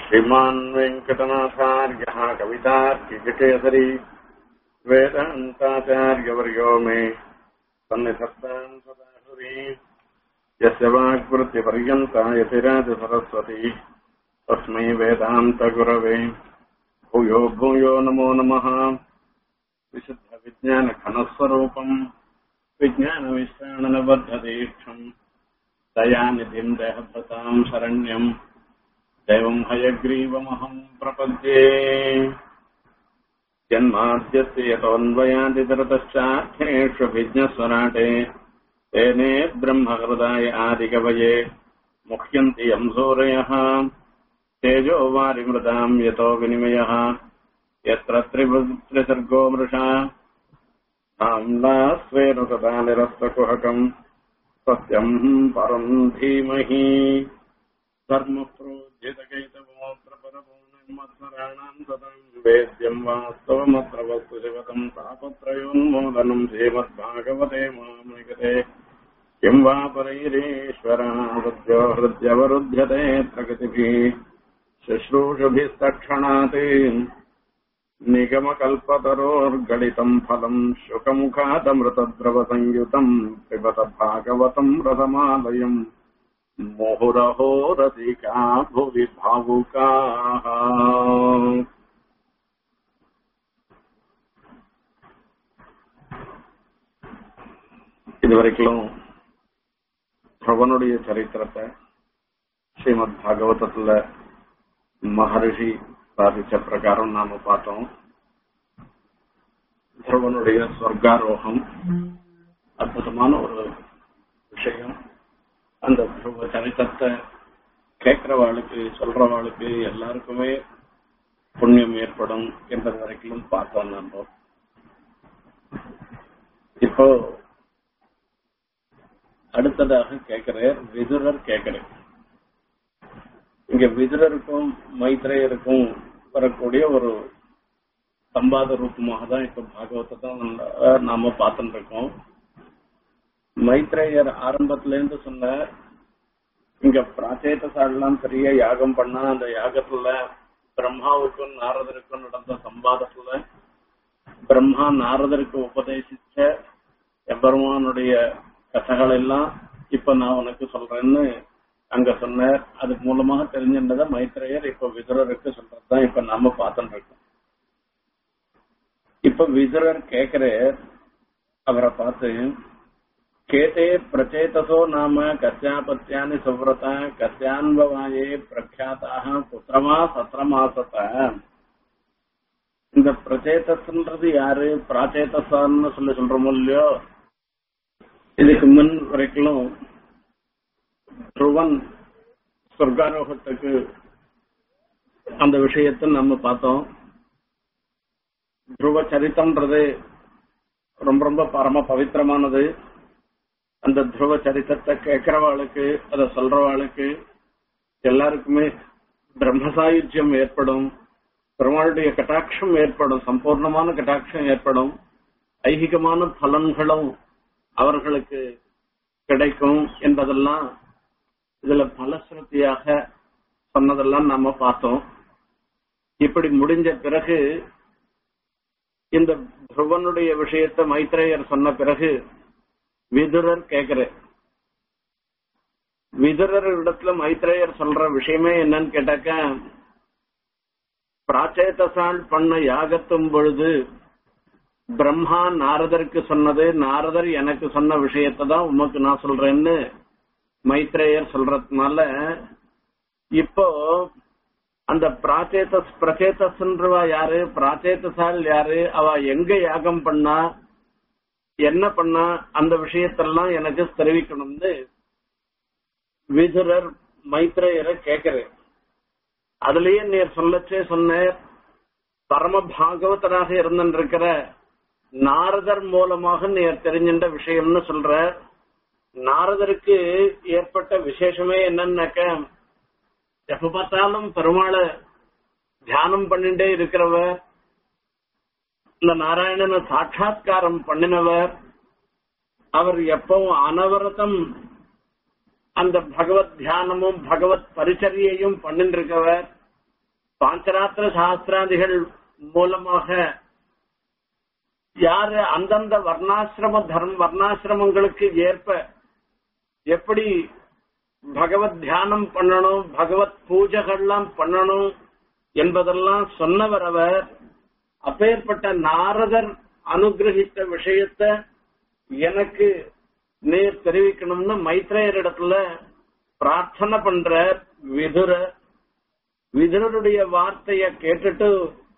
श्रीमान् वेङ्कटनाथार्यः कवितार्किकेसरी वेदान्ताचार्यवर्यो मे सन्निधत्ताम् सदाहुरी यस्य वाक्वृत्तिपर्यन्ता यतिराजसरस्वती तस्मै वेदान्तगुरवे भूयो भूयो नमो नमः विशुद्धविज्ञानघनस्वरूपम् विज्ञानविश्राणनबद्धदीक्षम् दयानिधिम् देहभृताम् शरण्यम् दैवम् हयग्रीवमहम् प्रपद्ये जन्माद्यस्य यतोऽन्वयादितरतश्चाख्येष्वभिज्ञस्वराटे तेने ब्रह्महृदाय आदिकवये मुह्यन्ति यम् सूरयः तेजो वारिमृताम् यतो विनिमयः यत्र त्रिसर्गो मृषा नाम्ना स्वेन तदा निरस्तकुहकम् सत्यम् परम् धीमहि धर्मप्रोज्झितकैतवोऽत्रपरपूर्णमत्सराणाम् सतम् वेद्यम् वास्तवमत्र वस्तु शिवतम् तापत्रयोन्मोदनम् श्रीमद्भागवते मामृगते किम् वा परैरीश्वरः सद्यो हृद्यवरुध्यते प्रगतिभिः शुश्रूषुभिस्तक्षणात् निगमकल्पतरोर्गलितम् फलम् शुकमुखादमृतद्रवसंयुतम् पिबत भागवतम् रथमालयम् मुहुरहो रसिका भुवि भावुकाः இதுவரைக்கும் பிரபனுடைய சரித்திரத்தை ஸ்ரீமத் பாகவதத்துல மகரிஷி சாதிச்ச பிரகாரம் நாம பார்த்தோம் துருவனுடைய சொர்க்காரோகம் அற்புதமான ஒரு விஷயம் அந்த துருவ சரித்திரத்தை கேட்கிறவாளுக்கு சொல்றவாளுக்கு எல்லாருக்குமே புண்ணியம் ஏற்படும் என்பது வரைக்கும் பார்த்தோம் நம்ம இப்போ அடுத்ததாக கேட்கிறேன் விதுரர் கேட்கிறேன் இங்க விதுரருக்கும் மைத்ரேயருக்கும் வரக்கூடிய ஒரு சம்பாத ரூபமாக தான் இப்ப பாகவத்தை தான் நாம பார்த்துட்டு இருக்கோம் மைத்ரேயர் ஆரம்பத்துல இருந்து சொன்ன இங்க பிராச்சேத சாடெல்லாம் பெரிய யாகம் பண்ணா அந்த யாகத்துல பிரம்மாவுக்கும் நாரதருக்கும் நடந்த சம்பாதத்துல பிரம்மா நாரதருக்கு உபதேசிச்ச எம்பெருமானுடைய கதைகள் எல்லாம் இப்ப நான் உனக்கு சொல்றேன்னு அங்க சொன்னார் அது மூலமாக தெரிஞ்சிருந்ததை மைத்ரேயர் இப்ப விதுரருக்கு சொல்றதுதான் இப்ப நாம பார்த்துட்டு இருக்கோம் இப்ப விதுரர் கேக்குற அவரை பார்த்து கேதே பிரச்சேதசோ நாம கஸ்யாபத்தியானி சுவ்ரத கஸ்யான்பவாயே பிரக்யாத்தாக புத்திரமா சத்திரமாசத இந்த பிரச்சேதஸ்ன்றது யாரு பிராச்சேதசான்னு சொல்லி சொல்றோமோ இல்லையோ இதுக்கு முன் வரைக்கும் துருவன் சொர்க்காரோகத்துக்கு அந்த விஷயத்தை நம்ம பார்த்தோம் துருவ சரித்தம்ன்றது ரொம்ப ரொம்ப பரம பவித்திரமானது அந்த துருவ சரித்திரத்தை கேட்கிறவாளுக்கு அதை சொல்றவாளுக்கு எல்லாருக்குமே பிரம்மசாயுஜ்யம் ஏற்படும் பெருமாளுடைய கட்டாட்சம் ஏற்படும் சம்பூர்ணமான கட்டாட்சம் ஏற்படும் ஐகிகமான பலன்களும் அவர்களுக்கு கிடைக்கும் என்பதெல்லாம் இதுல பலஸ்ருதியாக சொன்னதெல்லாம் நாம பார்த்தோம் இப்படி முடிஞ்ச பிறகு இந்த துருவனுடைய விஷயத்த மைத்ரேயர் சொன்ன பிறகு விதுரர் கேக்குற விதுரர் இடத்துல மைத்ரேயர் சொல்ற விஷயமே என்னன்னு கேட்டாக்க பிராச்சேதசால் பண்ண யாகத்தும் பொழுது பிரம்மா நாரதருக்கு சொன்னது நாரதர் எனக்கு சொன்ன விஷயத்தை தான் உமக்கு நான் சொல்றேன்னு மைத்ரேயர் சொல்றதுனால இப்போ அந்த பிராச்சேதஸ் பிரச்சேதஸ்ன்றவா யாரு பிராச்சேதசால் யாரு அவ எங்க யாகம் பண்ணா என்ன பண்ணா அந்த விஷயத்தெல்லாம் எனக்கு தெரிவிக்கணும்னு விதுரர் மைத்ரேயரை கேக்குறேன் அதுலயே நீர் சொல்லச்சே சொன்ன பரம பாகவதராக இருந்திருக்கிற நாரதர் மூலமாக நீர் தெரிஞ்சின்ற விஷயம்னு சொல்ற நாரதருக்கு ஏற்பட்ட விசேஷமே என்னன்னாக்க எப்ப பார்த்தாலும் பெருமாளை தியானம் பண்ணிட்டே இருக்கிறவர் இந்த நாராயணனை சாட்சா்காரம் பண்ணினவர் அவர் எப்பவும் அனவரதம் அந்த பகவத் தியானமும் பகவத் பரிச்சரியையும் பண்ணிட்டு இருக்கவர் பாஞ்சராத்திர சாஸ்திராதிகள் மூலமாக யாரு அந்தந்த வர்ணாசிரம தர்ம வர்ணாசிரமங்களுக்கு ஏற்ப எப்படி பகவத் தியானம் பண்ணணும் பகவத் பூஜைகள்லாம் பண்ணணும் என்பதெல்லாம் சொன்னவர் அவர் அப்பேற்பட்ட நாரதர் அனுகிரகித்த விஷயத்த எனக்கு நேர் தெரிவிக்கணும்னு மைத்ரேயரிடத்துல பிரார்த்தனை பண்ற விதுர விதுரருடைய வார்த்தைய கேட்டுட்டு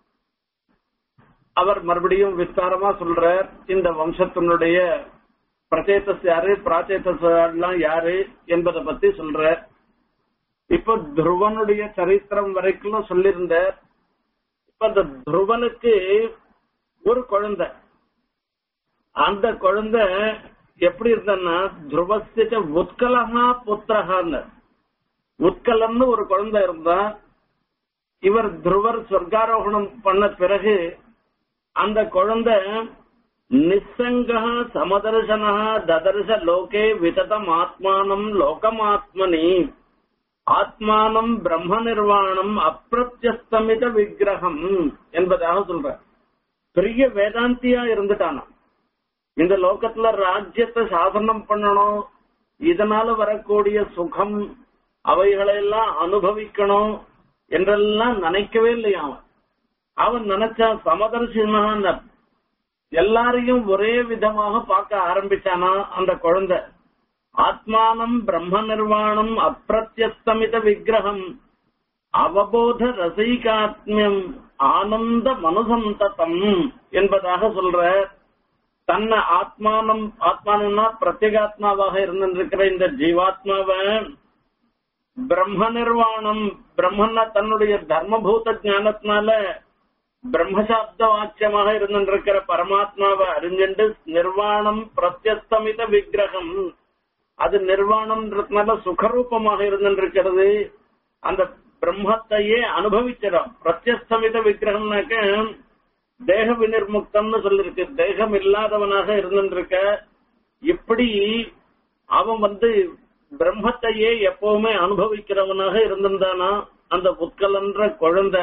அவர் மறுபடியும் விஸ்தாரமா சொல்றார் இந்த வம்சத்தினுடைய பிரச்சேதஸ் யாரு பிராச்சேதஸ் எல்லாம் யாரு என்பதை பத்தி சொல்றார் இப்ப துருவனுடைய சரித்திரம் வரைக்கும் சொல்லியிருந்த இப்ப அந்த துருவனுக்கு ஒரு குழந்தை அந்த குழந்தை எப்படி இருந்தான்னா துருவசிச்ச உத்கலகா புத்திரகான்னு உத்கலன்னு ஒரு குழந்தை இருந்தா இவர் துருவர் சொர்க்காரோகணம் பண்ண பிறகு அந்த குழந்தை நிசங்கா சமதர்சனா ததர்ச லோகே விததம் ஆத்மானம் லோகமாத்மனி ஆத்மானம் பிரம்ம நிர்வாணம் அப்பிரத்யஸ்தமித விக்கிரகம் என்பதாக சொல்ற பெரிய வேதாந்தியா இருந்துட்டானா இந்த லோகத்துல ராஜ்யத்தை சாசனம் பண்ணணும் இதனால வரக்கூடிய சுகம் அவைகளெல்லாம் அனுபவிக்கணும் என்றெல்லாம் நினைக்கவே இல்லையா அவன் அவன் நினைச்சா சமதர்சினான் எல்லாரையும் ஒரே விதமாக பார்க்க ஆரம்பிச்சானா அந்த குழந்தை ஆத்மானம் பிரம்ம நிர்வாணம் அப்பிரத்யஸ்தமித விக்கிரகம் அவபோத ரசைகாத்மியம் ஆனந்த மனுசந்ததம் என்பதாக சொல்ற தன்னை ஆத்மானம் ஆத்மானம்னா பிரத்யேகாத்மாவாக இருந்திருக்கிற இந்த ஜீவாத்மாவை பிரம்ம நிர்வாணம் பிரம்மன்னா தன்னுடைய தர்மபூத ஞானத்தினால பிரம்மசாப்த வாக்கியமாக இருந்திருக்கிற பரமாத்மாவை அறிஞ்சுண்டு நிர்வாணம் பிரத்யஸ்தமித விக்கிரகம் அது நிர்வாணம்ன்றதுனால சுகரூபமாக இருந்திருக்கிறது அந்த பிரம்மத்தையே அனுபவிச்சிடும் பிரத்யஸ்தமித விக்கிரகம்னாக்க தேக வினிர்முக்தம்னு சொல்லிருக்கு தேகம் இல்லாதவனாக இருந்திருக்க இப்படி அவன் வந்து பிரம்மத்தையே எப்பவுமே அனுபவிக்கிறவனாக இருந்திருந்தானா அந்த உட்கலன்ற குழந்தை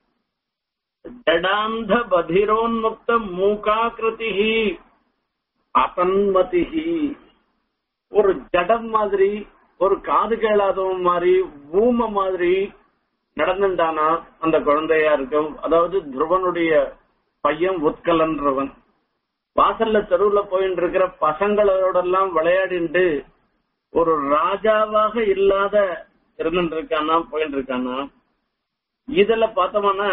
ஜடாந்த பதிரோன்முக்த மூகாக்கிருதி அசன்மதிஹி ஒரு ஜடம் மாதிரி ஒரு காது கேளாதவன் மாதிரி ஊம மாதிரி நடந்துட்டானா அந்த குழந்தையா இருக்கும் அதாவது துருவனுடைய பையன் உட்கலன்றவன் வாசல்ல தெருவுல போயிட்டு இருக்கிற பசங்களோட எல்லாம் விளையாடிட்டு ஒரு ராஜாவாக இல்லாத இருந்துட்டு இருக்கானா போயிட்டு இருக்கானா இதுல பார்த்தோம்னா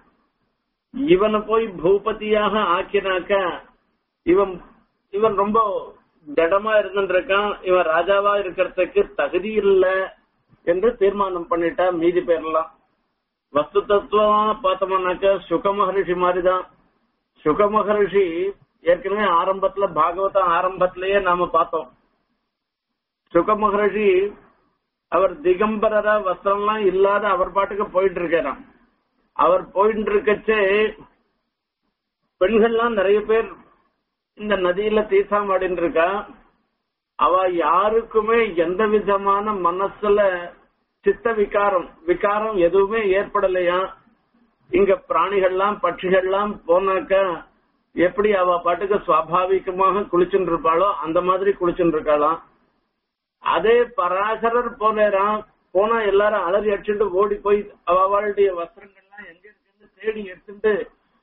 இவனை போய் பூபதியாக ஆக்கினாக்க இவன் இவன் ரொம்ப ஜடமா இருந்துருக்கான் இவன் ராஜாவா இருக்கிறதுக்கு தகுதி இல்ல என்று தீர்மானம் பண்ணிட்டா மீதி பேர்லாம் வஸ்து தத்துவமா பார்த்தோம்னாக்க சுக மகரிஷி மாதிரிதான் சுக மகரிஷி ஏற்கனவே ஆரம்பத்துல பாகவதம் ஆரம்பத்திலேயே நாம பார்த்தோம் சுக மகரிஷி அவர் திகம்பரரா வஸ்திரம்லாம் இல்லாத அவர் பாட்டுக்கு போயிட்டு இருக்கிறான் அவர் போயிட்டு இருக்கச்சே பெண்கள்லாம் நிறைய பேர் இந்த நதியில தீர்த்தாமாடின்னு இருக்கா அவ யாருக்குமே எந்த விதமான மனசுல சித்த விகாரம் விகாரம் எதுவுமே ஏற்படலையா இங்க பிராணிகள்லாம் பட்சிகள்லாம் போனாக்க எப்படி அவ பாட்டுக்கு சுவாபாவிகமாக குளிச்சுட்டு இருப்பாளோ அந்த மாதிரி குளிச்சுட்டு இருக்காளாம் அதே பராசரர் போனேராம் போனா எல்லாரும் அலறி அடிச்சுட்டு ஓடி போய் அவளுடைய வஸ்திரங்கள்லாம் எங்க இருக்குன்னு தேடி எடுத்துட்டு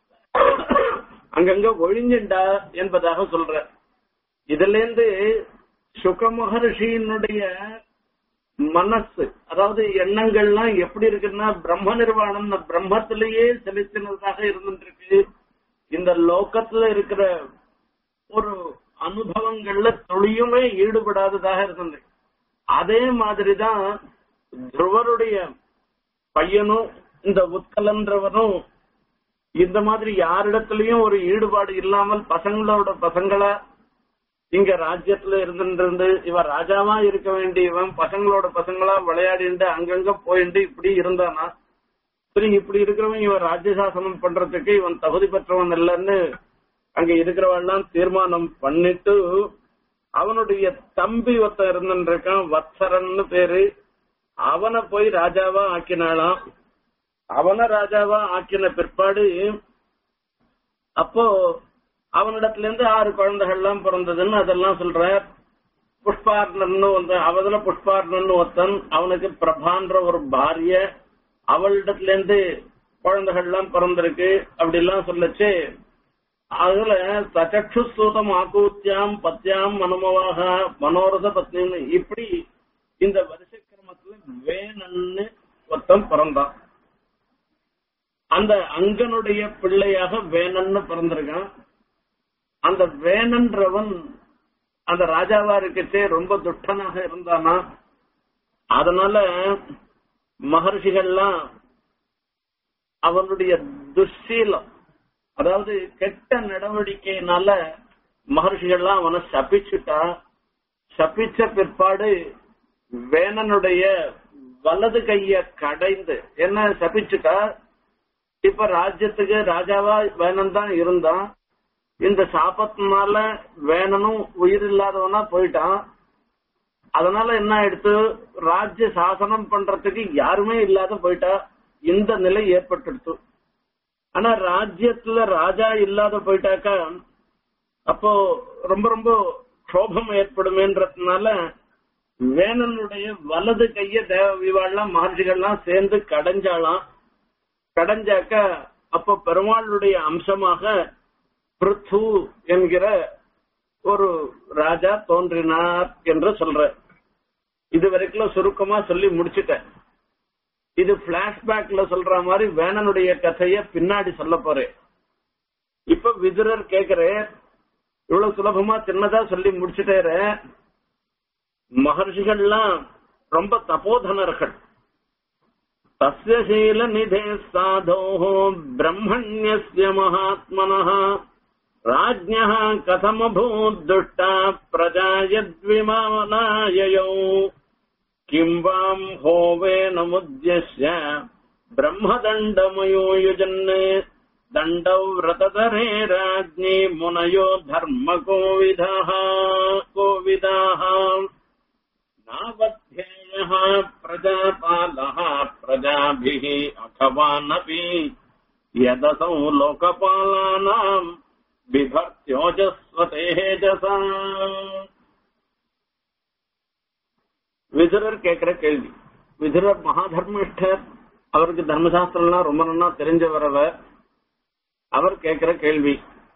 அங்கங்க ஒழிஞ்சுண்டா என்பதாக சொல்ற இதுல இருந்து சுக மகர்ஷியினுடைய மனசு அதாவது எண்ணங்கள்லாம் எப்படி இருக்குன்னா பிரம்ம நிர்வாணம் பிரம்மத்திலேயே செலுத்தினதாக இருந்துருக்கு இந்த லோக்கத்துல இருக்கிற ஒரு அனுபவங்கள்ல துளியுமே ஈடுபடாததாக இருந்தது அதே மாதிரிதான் துருவருடைய பையனும் இந்த உத்கலன்றவனும் இந்த மாதிரி யாரிடத்திலயும் ஒரு ஈடுபாடு இல்லாமல் பசங்களோட பசங்களா இங்க ராஜ்யத்துல இருந்துட்டு இவன் ராஜாவா இருக்க வேண்டியவன் பசங்களோட பசங்களா விளையாடிட்டு அங்கங்க போயிட்டு இப்படி இருந்தானா சரி இப்படி இருக்கிறவன் இவன் ராஜ்யசாசனம் பண்றதுக்கு இவன் தகுதி பெற்றவன் இல்லைன்னு அங்க இருக்கிறவெல்லாம் தீர்மானம் பண்ணிட்டு அவனுடைய தம்பி ஒருத்தன் இருந்துருக்கான் வத்சரன்னு பேரு அவனை போய் ராஜாவா ஆக்கினாளாம் அவன ராஜாவா ஆக்கின பிற்பாடு அப்போ அவனிடத்துல இருந்து ஆறு குழந்தைகள்லாம் பிறந்ததுன்னு அதெல்லாம் சொல்ற புஷ்பார்ணன்னு வந்து அவதுல புஷ்பார்ணன்னு ஒருத்தன் அவனுக்கு பிரபான்ற ஒரு பாரிய அவளிடத்துல இருந்து குழந்தைகள்லாம் பிறந்திருக்கு அப்படி எல்லாம் சொல்லச்சு அதுல சச்சக்ஷு சூதம் ஆக்கூத்தியாம் பத்தியாம் மனுமவாக மனோரத பத்னின்னு இப்படி இந்த வருஷ கிரமத்துல வேணன்னு ஒருத்தன் பிறந்தான் அந்த அங்கனுடைய பிள்ளையாக வேணன்னு பிறந்திருக்கான் அந்த வேணன்றவன் அந்த ராஜாவா இருக்கச்சே ரொம்ப துஷ்டனாக இருந்தானா அதனால மகர்ஷிகள்லாம் அவனுடைய துஷீலம் அதாவது கெட்ட நடவடிக்கையினால மகர்ஷிகள்லாம் அவனை சபிச்சுட்டா சபிச்ச பிற்பாடு வேணனுடைய வலது கைய கடைந்து என்ன சபிச்சுட்டா இப்ப ராஜ்யத்துக்கு ராஜாவா வேணன் தான் இருந்தான் இந்த சாபத்தினால வேணனும் உயிர் இல்லாதவனா போயிட்டான் அதனால என்ன ஆயிடுத்து ராஜ்ய சாசனம் பண்றதுக்கு யாருமே இல்லாத போயிட்டா இந்த நிலை ஏற்பட்டுடுத்து ஆனா ராஜ்யத்துல ராஜா இல்லாத போயிட்டாக்கா அப்போ ரொம்ப ரொம்ப க்ஷோபம் ஏற்படுமேன்றதுனால வேணனுடைய வலது கைய தேவ விவாள்லாம் மகர்ஷிகள்லாம் சேர்ந்து கடைஞ்சாலாம் கடைஞ்சாக்க அப்போ பெருமாளுடைய அம்சமாக பிருத்து என்கிற ஒரு ராஜா தோன்றினார் என்று சொல்ற இது வரைக்கும் சுருக்கமா சொல்லி முடிச்சுட்டேன் இது பிளாஷ்பேக்ல சொல்ற மாதிரி வேணனுடைய கதைய பின்னாடி சொல்ல போறேன் இப்ப விதுரர் கேக்குறேன் இவ்வளவு சுலபமா சின்னதா சொல்லி முடிச்சுட்டேற மகர்ஷிகள்லாம் ரொம்ப தபோதனர்கள் தஸ்ய சீல நிதே சாதோ பிரம்மண்யஸ்ய மகாத்மனः राज्ञः कथमभूत् दुष्टा प्रजा यद्विमानाययौ किम् वाम् होवेनमुद्यस्य ब्रह्मदण्डमयो युजन् दण्डौ व्रतधरे राज्ञी मुनयो धर्मकोविदः कोविदाः नावध्येयः प्रजापालः प्रजाभिः अथवानपि यदसौ लोकपालानाम् बिभर्त्योजस्वतेजसा விதுரர் கேட்கிற கேள்வி விதுரர் மகாதர்மிஷ்டர் அவருக்கு தர்மசாஸ்திரம்லாம் ரொம்ப நல்லா தெரிஞ்சவர் அவர் அவர் கேட்கிற கேள்வி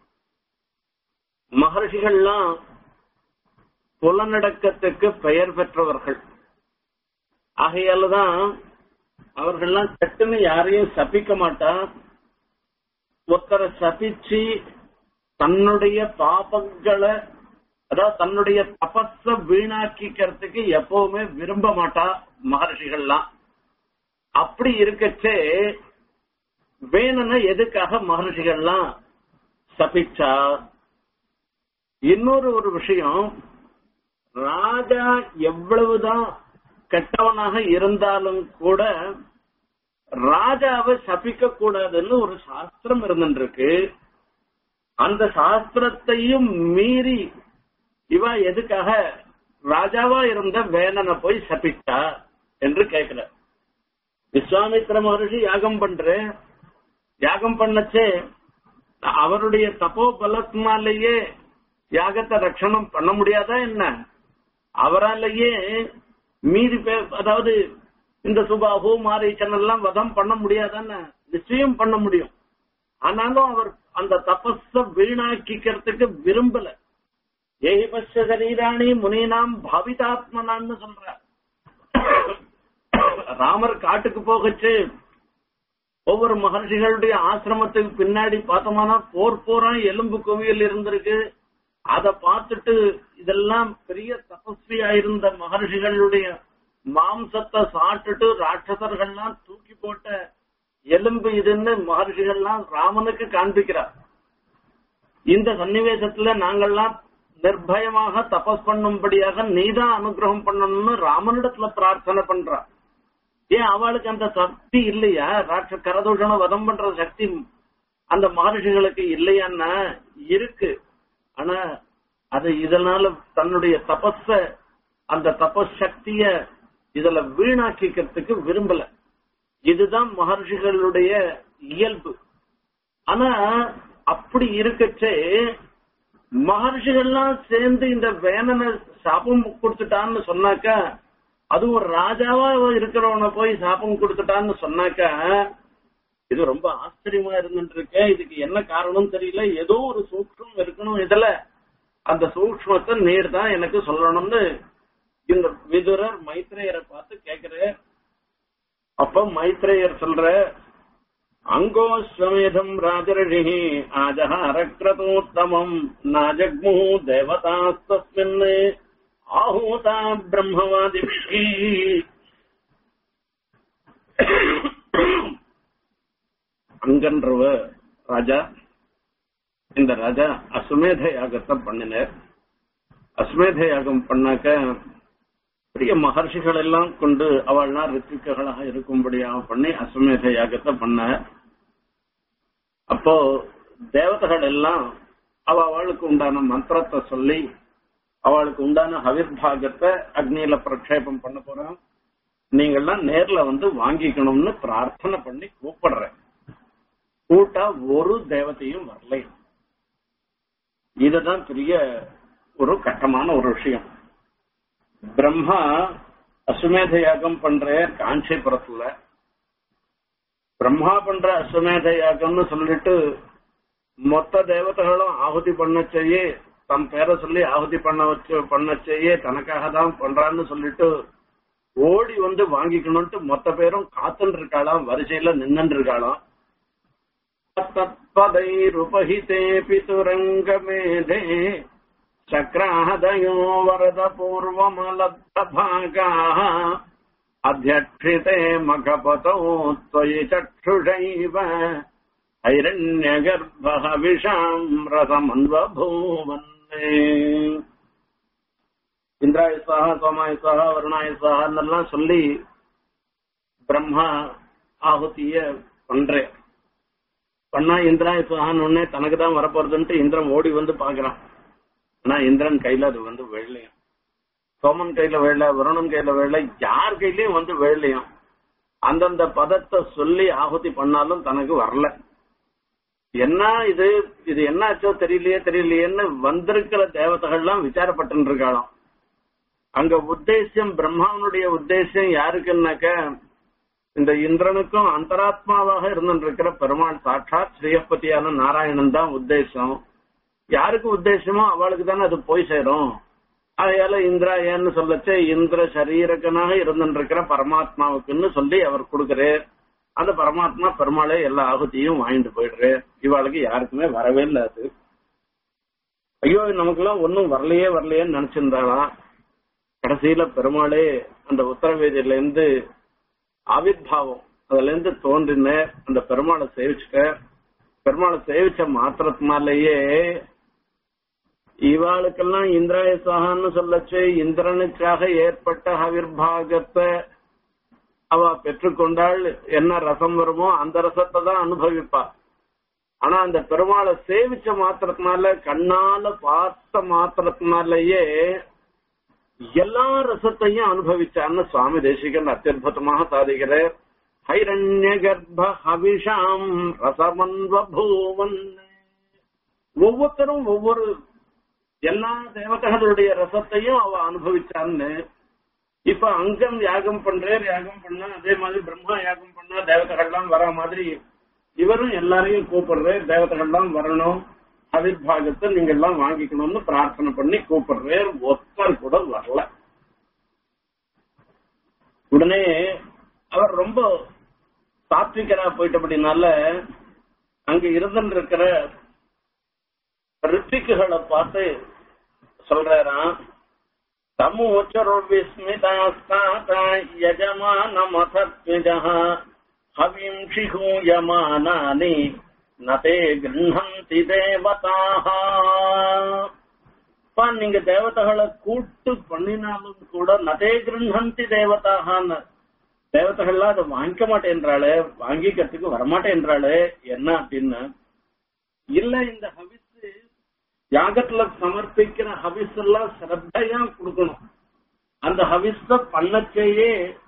மகர்ஷிகள்லாம் புலநடக்கத்துக்கு பெயர் பெற்றவர்கள் ஆகையாலதான் அவர்கள்லாம் சட்டுன்னு யாரையும் சபிக்க மாட்டா ஒருத்தரை சபிச்சு தன்னுடைய பாபங்களை அதாவது தன்னுடைய தபஸ வீணாக்கிக்கிறதுக்கு எப்பவுமே விரும்ப மாட்டா மகர்ஷிகள்லாம் அப்படி இருக்கச்சே வேணும்னா எதுக்காக மகர்ஷிகள்லாம் சபிச்சா இன்னொரு ஒரு விஷயம் ராஜா எவ்வளவுதான் கெட்டவனாக இருந்தாலும் கூட ராஜாவை சபிக்க கூடாதுன்னு ஒரு சாஸ்திரம் இருந்துருக்கு அந்த சாஸ்திரத்தையும் மீறி இவ எதுக்காக ராஜாவா இருந்த வேணனை போய் சபித்தா என்று கேட்கிற விஸ்வாமித்திர மகர்ஷி யாகம் பண்ற யாகம் பண்ணச்சே அவருடைய தப்போ பலத்தினாலேயே யாகத்தை ரட்சணம் பண்ண முடியாதா என்ன அவராலேயே மீறி பே- அதாவது இந்த சுபாஹு மாரீச்சன் எல்லாம் வதம் பண்ண முடியாதான்னு நிச்சயம் பண்ண முடியும் ஆனாலும் அவர் அந்த தபஸ வீணாக்கிக்கிறதுக்கு விரும்பல ஏஹி பஸ்ய சரீராணி முனீனாம் பாவிதாத்மனான்னு சொல்ற ராமர் காட்டுக்கு போகச்சு ஒவ்வொரு மகர்ஷிகளுடைய ஆசிரமத்துக்கு பின்னாடி பார்த்தோம்னா போர் போரா எலும்பு குவியல் இருந்திருக்கு அத பார்த்துட்டு இதெல்லாம் பெரிய தபஸ்வியா இருந்த மகர்ஷிகளுடைய மாம்சத்தை சாப்பிட்டுட்டு ராட்சசர்கள்லாம் தூக்கி போட்ட எலும்பு இதுன்னு மகர்ஷிகள்லாம் ராமனுக்கு காண்பிக்கிறார் இந்த சன்னிவேசத்துல நாங்கள்லாம் நிர்பயமாக தபஸ் பண்ணும்படியாக நீதான் அனுகிரகம் பண்ணணும்னு ராமனிடத்துல பிரார்த்தனை பண்றா ஏன் அவளுக்கு அந்த சக்தி இல்லையா ராட்ச கரதூஷண வதம் பண்ற சக்தி அந்த மகர்ஷிகளுக்கு இல்லையான்னா இருக்கு ஆனா அது இதனால தன்னுடைய தபஸ அந்த தபஸ் சக்திய இதுல வீணாக்கிக்கிறதுக்கு விரும்பல இதுதான் மகர்ஷிகளுடைய இயல்பு ஆனா அப்படி இருக்கச்சே மகர்ஷிகள்லாம் சேர்ந்து இந்த வேணனை சாபம் கொடுத்துட்டான்னு சொன்னாக்கா அது ஒரு ராஜாவா இருக்கிறவன போய் சாபம் கொடுத்துட்டான்னு சொன்னாக்கா இது ரொம்ப ஆச்சரியமா இருந்துட்டு இருக்கு இதுக்கு என்ன காரணம் தெரியல ஏதோ ஒரு சூக்ஷம் இருக்கணும் இதுல அந்த சூக்ஷ்மத்தை நீர் தான் எனக்கு சொல்லணும்னு இந்த விதுரர் மைத்ரேயரை பார்த்து கேக்குற அப்ப மைத்ரேயர் சொல்ற அங்கோஸ்வமேதம் ராஜரிஷி ஆஜஹாரக்ரதோத்தமம் நாஜக்மு தேவதாஸ்தஸ்மின் ஆஹூதா பிரம்மவாதிபிஷி அங்கன்றவ ராஜா இந்த ராஜா அஸ்வமேத யாகத்தை பண்ணினார் அஸ்வமேத யாகம் பண்ணாக்க பெரிய மகர்ஷிகள் எல்லாம் கொண்டு அவள்லாம் ரித்திகளாக இருக்கும்படியாக பண்ணி அஸ்வமேத யாகத்தை பண்ண அப்போ தேவதைகள் எல்லாம் அவ அவளுக்கு உண்டான மந்திரத்தை சொல்லி அவளுக்கு உண்டான ஹவிர்பாகத்தை அக்னியில பிரக்ஷேபம் பண்ண போறான் நீங்கெல்லாம் நேர்ல வந்து வாங்கிக்கணும்னு பிரார்த்தனை பண்ணி கூப்பிடுறேன் கூட்டா ஒரு தேவதையும் வரலை இதுதான் பெரிய ஒரு கட்டமான ஒரு விஷயம் பிரம்மா அஸ்வமேத யாகம் பண்ற காஞ்சிபுரத்துல பிரம்மா பண்ற அஸ்வமேத யாகம்னு சொல்லிட்டு மொத்த தேவதைகளும் ஆகுதி பண்ண செய்ய தன் பேரை சொல்லி ஆகுதி பண்ண வச்சு பண்ண செய்ய தனக்காக தான் பண்றான்னு சொல்லிட்டு ஓடி வந்து வாங்கிக்கணும்ட்டு மொத்த பேரும் காத்துன்னு இருக்காளாம் வரிசையில நின்னு இருக்காளாம் तत्पदैरुपहिते पितुरङ्गमेधे चक्राहदयो वरदपूर्वमलब्धभागाः अध्यक्षिते मखपतौ त्वयि चक्षुषैव हैरण्यगर्भः विषाम् रसमन्वभूवन् இந்திராய சாக சோமாய சாக வருணாய சாகன்னெல்லாம் சொல்லி பிரம்மா ஆகுதிய பண்றேன் பண்ணா இந்திரா சுகான் உடனே தனக்கு தான் வரப்போறதுன்ட்டு இந்திரன் ஓடி வந்து பாக்குறான் ஆனா இந்திரன் கையில அது வந்து வெள்ளையும் சோமன் கையில வெள்ள வருணன் கையில வெள்ள யார் கையிலயும் வந்து வெள்ளையும் அந்தந்த பதத்தை சொல்லி ஆகுதி பண்ணாலும் தனக்கு வரல என்ன இது இது என்னாச்சோ தெரியலையே தெரியலையேன்னு வந்திருக்கிற தேவதைகள்லாம் விசாரப்பட்டு இருக்காளாம் அங்க உத்தேசம் பிரம்மாவனுடைய உத்தேசம் யாருக்குன்னாக்க இந்த இந்திரனுக்கும் அந்தராத்மாவாக இருந்திருக்கிற பெருமாள் சாட்சாத் ஸ்ரீயப்பதியான நாராயணன் தான் உத்தேசம் யாருக்கு உத்தேசமோ அவளுக்கு தானே அது போய் சேரும் அதையால இந்திரா ஏன்னு சொல்லச்சே இந்திர சரீரகனாக இருந்திருக்கிற பரமாத்மாவுக்குன்னு சொல்லி அவர் கொடுக்கிறார் அந்த பரமாத்மா பெருமாளே எல்லா ஆகுதியும் வாங்கிட்டு போயிடுறாரு இவாளுக்கு யாருக்குமே வரவே இல்லை அது ஐயோ நமக்கெல்லாம் ஒன்னும் வரலையே வரலையேன்னு நினைச்சிருந்தாலாம் கடைசியில பெருமாளே அந்த உத்தரவேதியில இருந்து ஆவிர்வாவம் அதுல இருந்து தோன்றின அந்த பெருமாளை சேவிச்சுட்ட பெருமாளை சேவிச்ச மாத்திரத்தினாலேயே இவாளுக்கெல்லாம் இந்திராய சகான்னு சொல்லச்சு இந்திரனுக்காக ஏற்பட்ட ஆவிர்வாகத்தை அவ பெற்றுக்கொண்டாள் என்ன ரசம் வருமோ அந்த ரசத்தை தான் அனுபவிப்பா ஆனா அந்த பெருமாளை சேவிச்ச மாத்திரத்தினால கண்ணால பார்த்த மாத்திரத்தினாலேயே எல்லா ரசத்தையும் அனுபவிச்சான்னு சுவாமி தேசிகன் அத்தியுதமாக சாதிக்கிறார் ஹைரண்ய கர்ப்ப ஹவிஷாம் ரசமன்வபூவன் ஒவ்வொருத்தரும் ஒவ்வொரு எல்லா தேவதைகளுடைய ரசத்தையும் அவ அனுபவிச்சான்னு இப்ப அங்கம் யாகம் பண்றார் யாகம் பண்ணா அதே மாதிரி பிரம்மா யாகம் பண்ணா தேவதைகள்லாம் வர மாதிரி இவரும் எல்லாரையும் கூப்பிடுறார் தேவதைகள்லாம் வரணும் அவிர்வாகத்தை நீங்க எல்லாம் வாங்கிக்கணும்னு பிரார்த்தனை பண்ணி கூப்பிடுறார் ஒத்தர் கூட வரல உடனே அவர் ரொம்ப சாத்விகரா போயிட்டபடினால அங்க இருந்துட்டு இருக்கிற ரித்திக்குகளை பார்த்து சொல்றாராம் சமூச்சருவிஸ்மிதாஸ்தாதா யஜமானமசத்விஜः ஹவிம்ஷி ஹூயமானானி நதே கிருஹந்தி தேவதாக நீங்க தேவதைகளை கூட்டு பண்ணினாலும் கூட நதே கிருஹந்தி தேவதாகான்னு தேவதைகள்லாம் அதை வாங்கிக்க மாட்டேன்றாளே வாங்கிக்கிறதுக்கு வரமாட்டேன்றாளே என்ன அப்படின்னு இல்ல இந்த ஹவிஸ் யாகத்துல சமர்ப்பிக்கிற ஹவிஸ் எல்லாம் சிரத்தையா கொடுக்கணும் அந்த ஹவிஸ பண்ணச்சேயே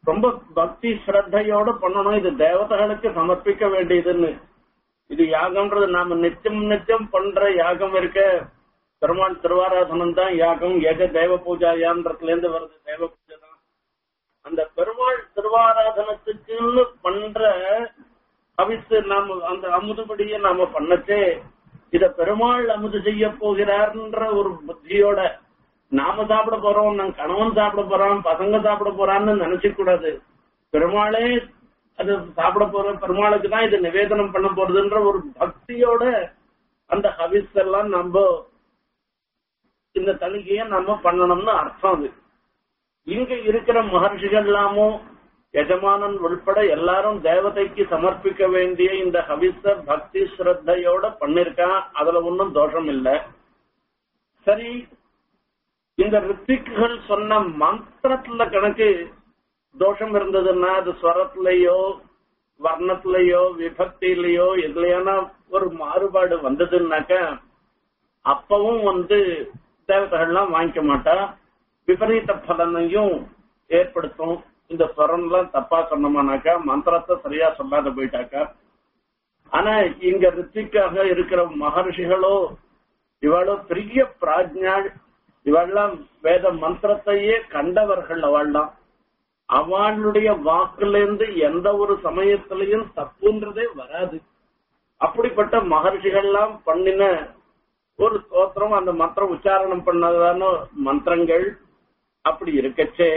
ரொம்ப பக்தி ஸ்ரத்தையோட பண்ணணும் இது தேவதைகளுக்கு சமர்ப்பிக்க வேண்டியதுன்னு இது யாகம்ன்றது நாம நித்தியம் நித்தியம் பண்ற யாகம் இருக்க பெருமாள் திருவாராதனம் தான் யாகம் ஏக தேவ பூஜாயான்றதுல இருந்து வருது தேவ பூஜை தான் அந்த பெருமாள் திருவாராதனத்துக்குன்னு பண்ற அவித்து நாம அந்த அமுதுபடியை நாம பண்ணச்சே இத பெருமாள் அமுது செய்ய போகிறார்ன்ற ஒரு புத்தியோட நாம சாப்பிட போறோம் நம் கணவன் சாப்பிட போறான் பசங்க சாப்பிட போறான்னு நினைச்சுக்க கூடாது பெருமாளே அது சாப்பிட போற பெருமாளுக்கு தான் இது நிவேதனம் பண்ண போறதுன்ற ஒரு பக்தியோட அந்த ஹவிஸ் எல்லாம் நம்ம இந்த தணிக்கைய நம்ம பண்ணணும்னு அர்த்தம் அது இங்க இருக்கிற மகர்ஷிகள் எல்லாமும் எஜமானன் உள்பட எல்லாரும் தேவதைக்கு சமர்ப்பிக்க வேண்டிய இந்த ஹவிஸ பக்தி ஸ்ரத்தையோட பண்ணிருக்கான் அதுல ஒன்றும் தோஷம் இல்ல சரி இந்த ரித்திக்குகள் சொன்ன மந்திரத்துல கணக்கு தோஷம் இருந்ததுன்னா அது ஸ்வரத்திலேயோ வர்ணத்திலேயோ விபக்தியிலேயோ எதுலையான ஒரு மாறுபாடு வந்ததுன்னாக்க அப்பவும் வந்து தேவதைகள்லாம் வாங்கிக்க மாட்டா விபரீத பலனையும் ஏற்படுத்தும் இந்த ஸ்வரம்லாம் தப்பா சொன்னோம்னாக்கா மந்திரத்தை சரியா சொல்லாத போயிட்டாக்கா ஆனா இங்க ரித்திக்காக இருக்கிற மகர்ஷிகளோ இவாளோ பெரிய பிராஜ்ஞாள் இவெல்லாம் வேத மந்திரத்தையே கண்டவர்கள் அவள்லாம் அவளுடைய வாக்குல இருந்து எந்த ஒரு சமயத்திலையும் தப்புன்றதே வராது அப்படிப்பட்ட மகர்ஷிகள்லாம் பண்ணின ஒரு ஸ்தோத்திரம் அந்த மந்திரம் உச்சாரணம் பண்ணதான மந்திரங்கள் அப்படி இருக்கச்சே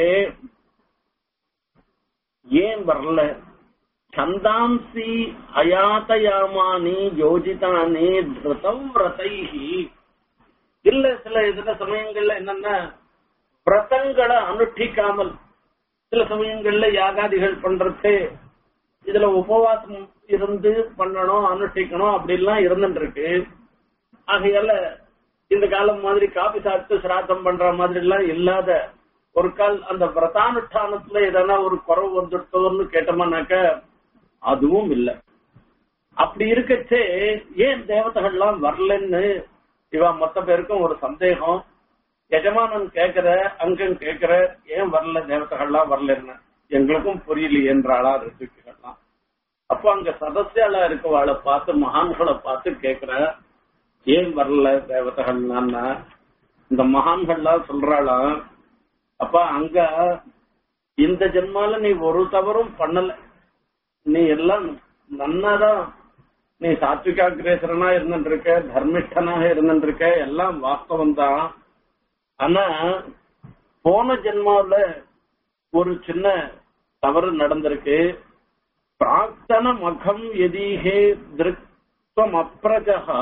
ஏன் வரல சந்தாம்சி அயாத்தயாமானி யோஜிதானி திருதம் விரதைஹி இல்ல சில இதுல சமயங்கள்ல என்னன்னா விரதங்களை அனுஷ்டிக்காமல் சில சமயங்கள்ல யாகாதிகள் பண்றது இதுல உபவாசம் இருந்து பண்ணணும் அனுஷ்டிக்கணும் அப்படி எல்லாம் இருந்துட்டு இருக்கு ஆகையால இந்த காலம் மாதிரி காபி சாப்பிட்டு சிராத்தம் பண்ற மாதிரி எல்லாம் இல்லாத ஒரு கால் அந்த விரதானுஷ்டானத்துல எதனா ஒரு குறவு வந்துட்டோம்னு கேட்டோம்னாக்க அதுவும் இல்ல அப்படி இருக்கச்சே ஏன் தேவதைகள்லாம் வரலன்னு இவ மொத்த பேருக்கும் ஒரு சந்தேகம் எஜமானன் கேக்குற அங்கம் கேக்குற ஏன் வரல தேவதைகள்லாம் வரலன்னு எங்களுக்கும் புரியல என்றாளா ரிஷிகள்லாம் அப்போ அங்க சதசியால இருக்கவாளை பார்த்து மகான்களை பார்த்து கேக்குற ஏன் வரல தேவதைகள்னா இந்த மகான்கள்லாம் சொல்றாளாம் அப்பா அங்க இந்த ஜென்மால நீ ஒரு தவறும் பண்ணல நீ எல்லாம் நன்னாதான் நீ சாத்விகாகிரேசரனா இருந்துட்டு இருக்க தர்மிஷ்டனாக இருந்துட்டு இருக்க எல்லாம் வாஸ்தவம் தான் ஆனா போன ஜென்மாவில ஒரு சின்ன தவறு நடந்திருக்கு பிரார்த்தன மகம் எதீகே திருக்வம் அப்ரஜகா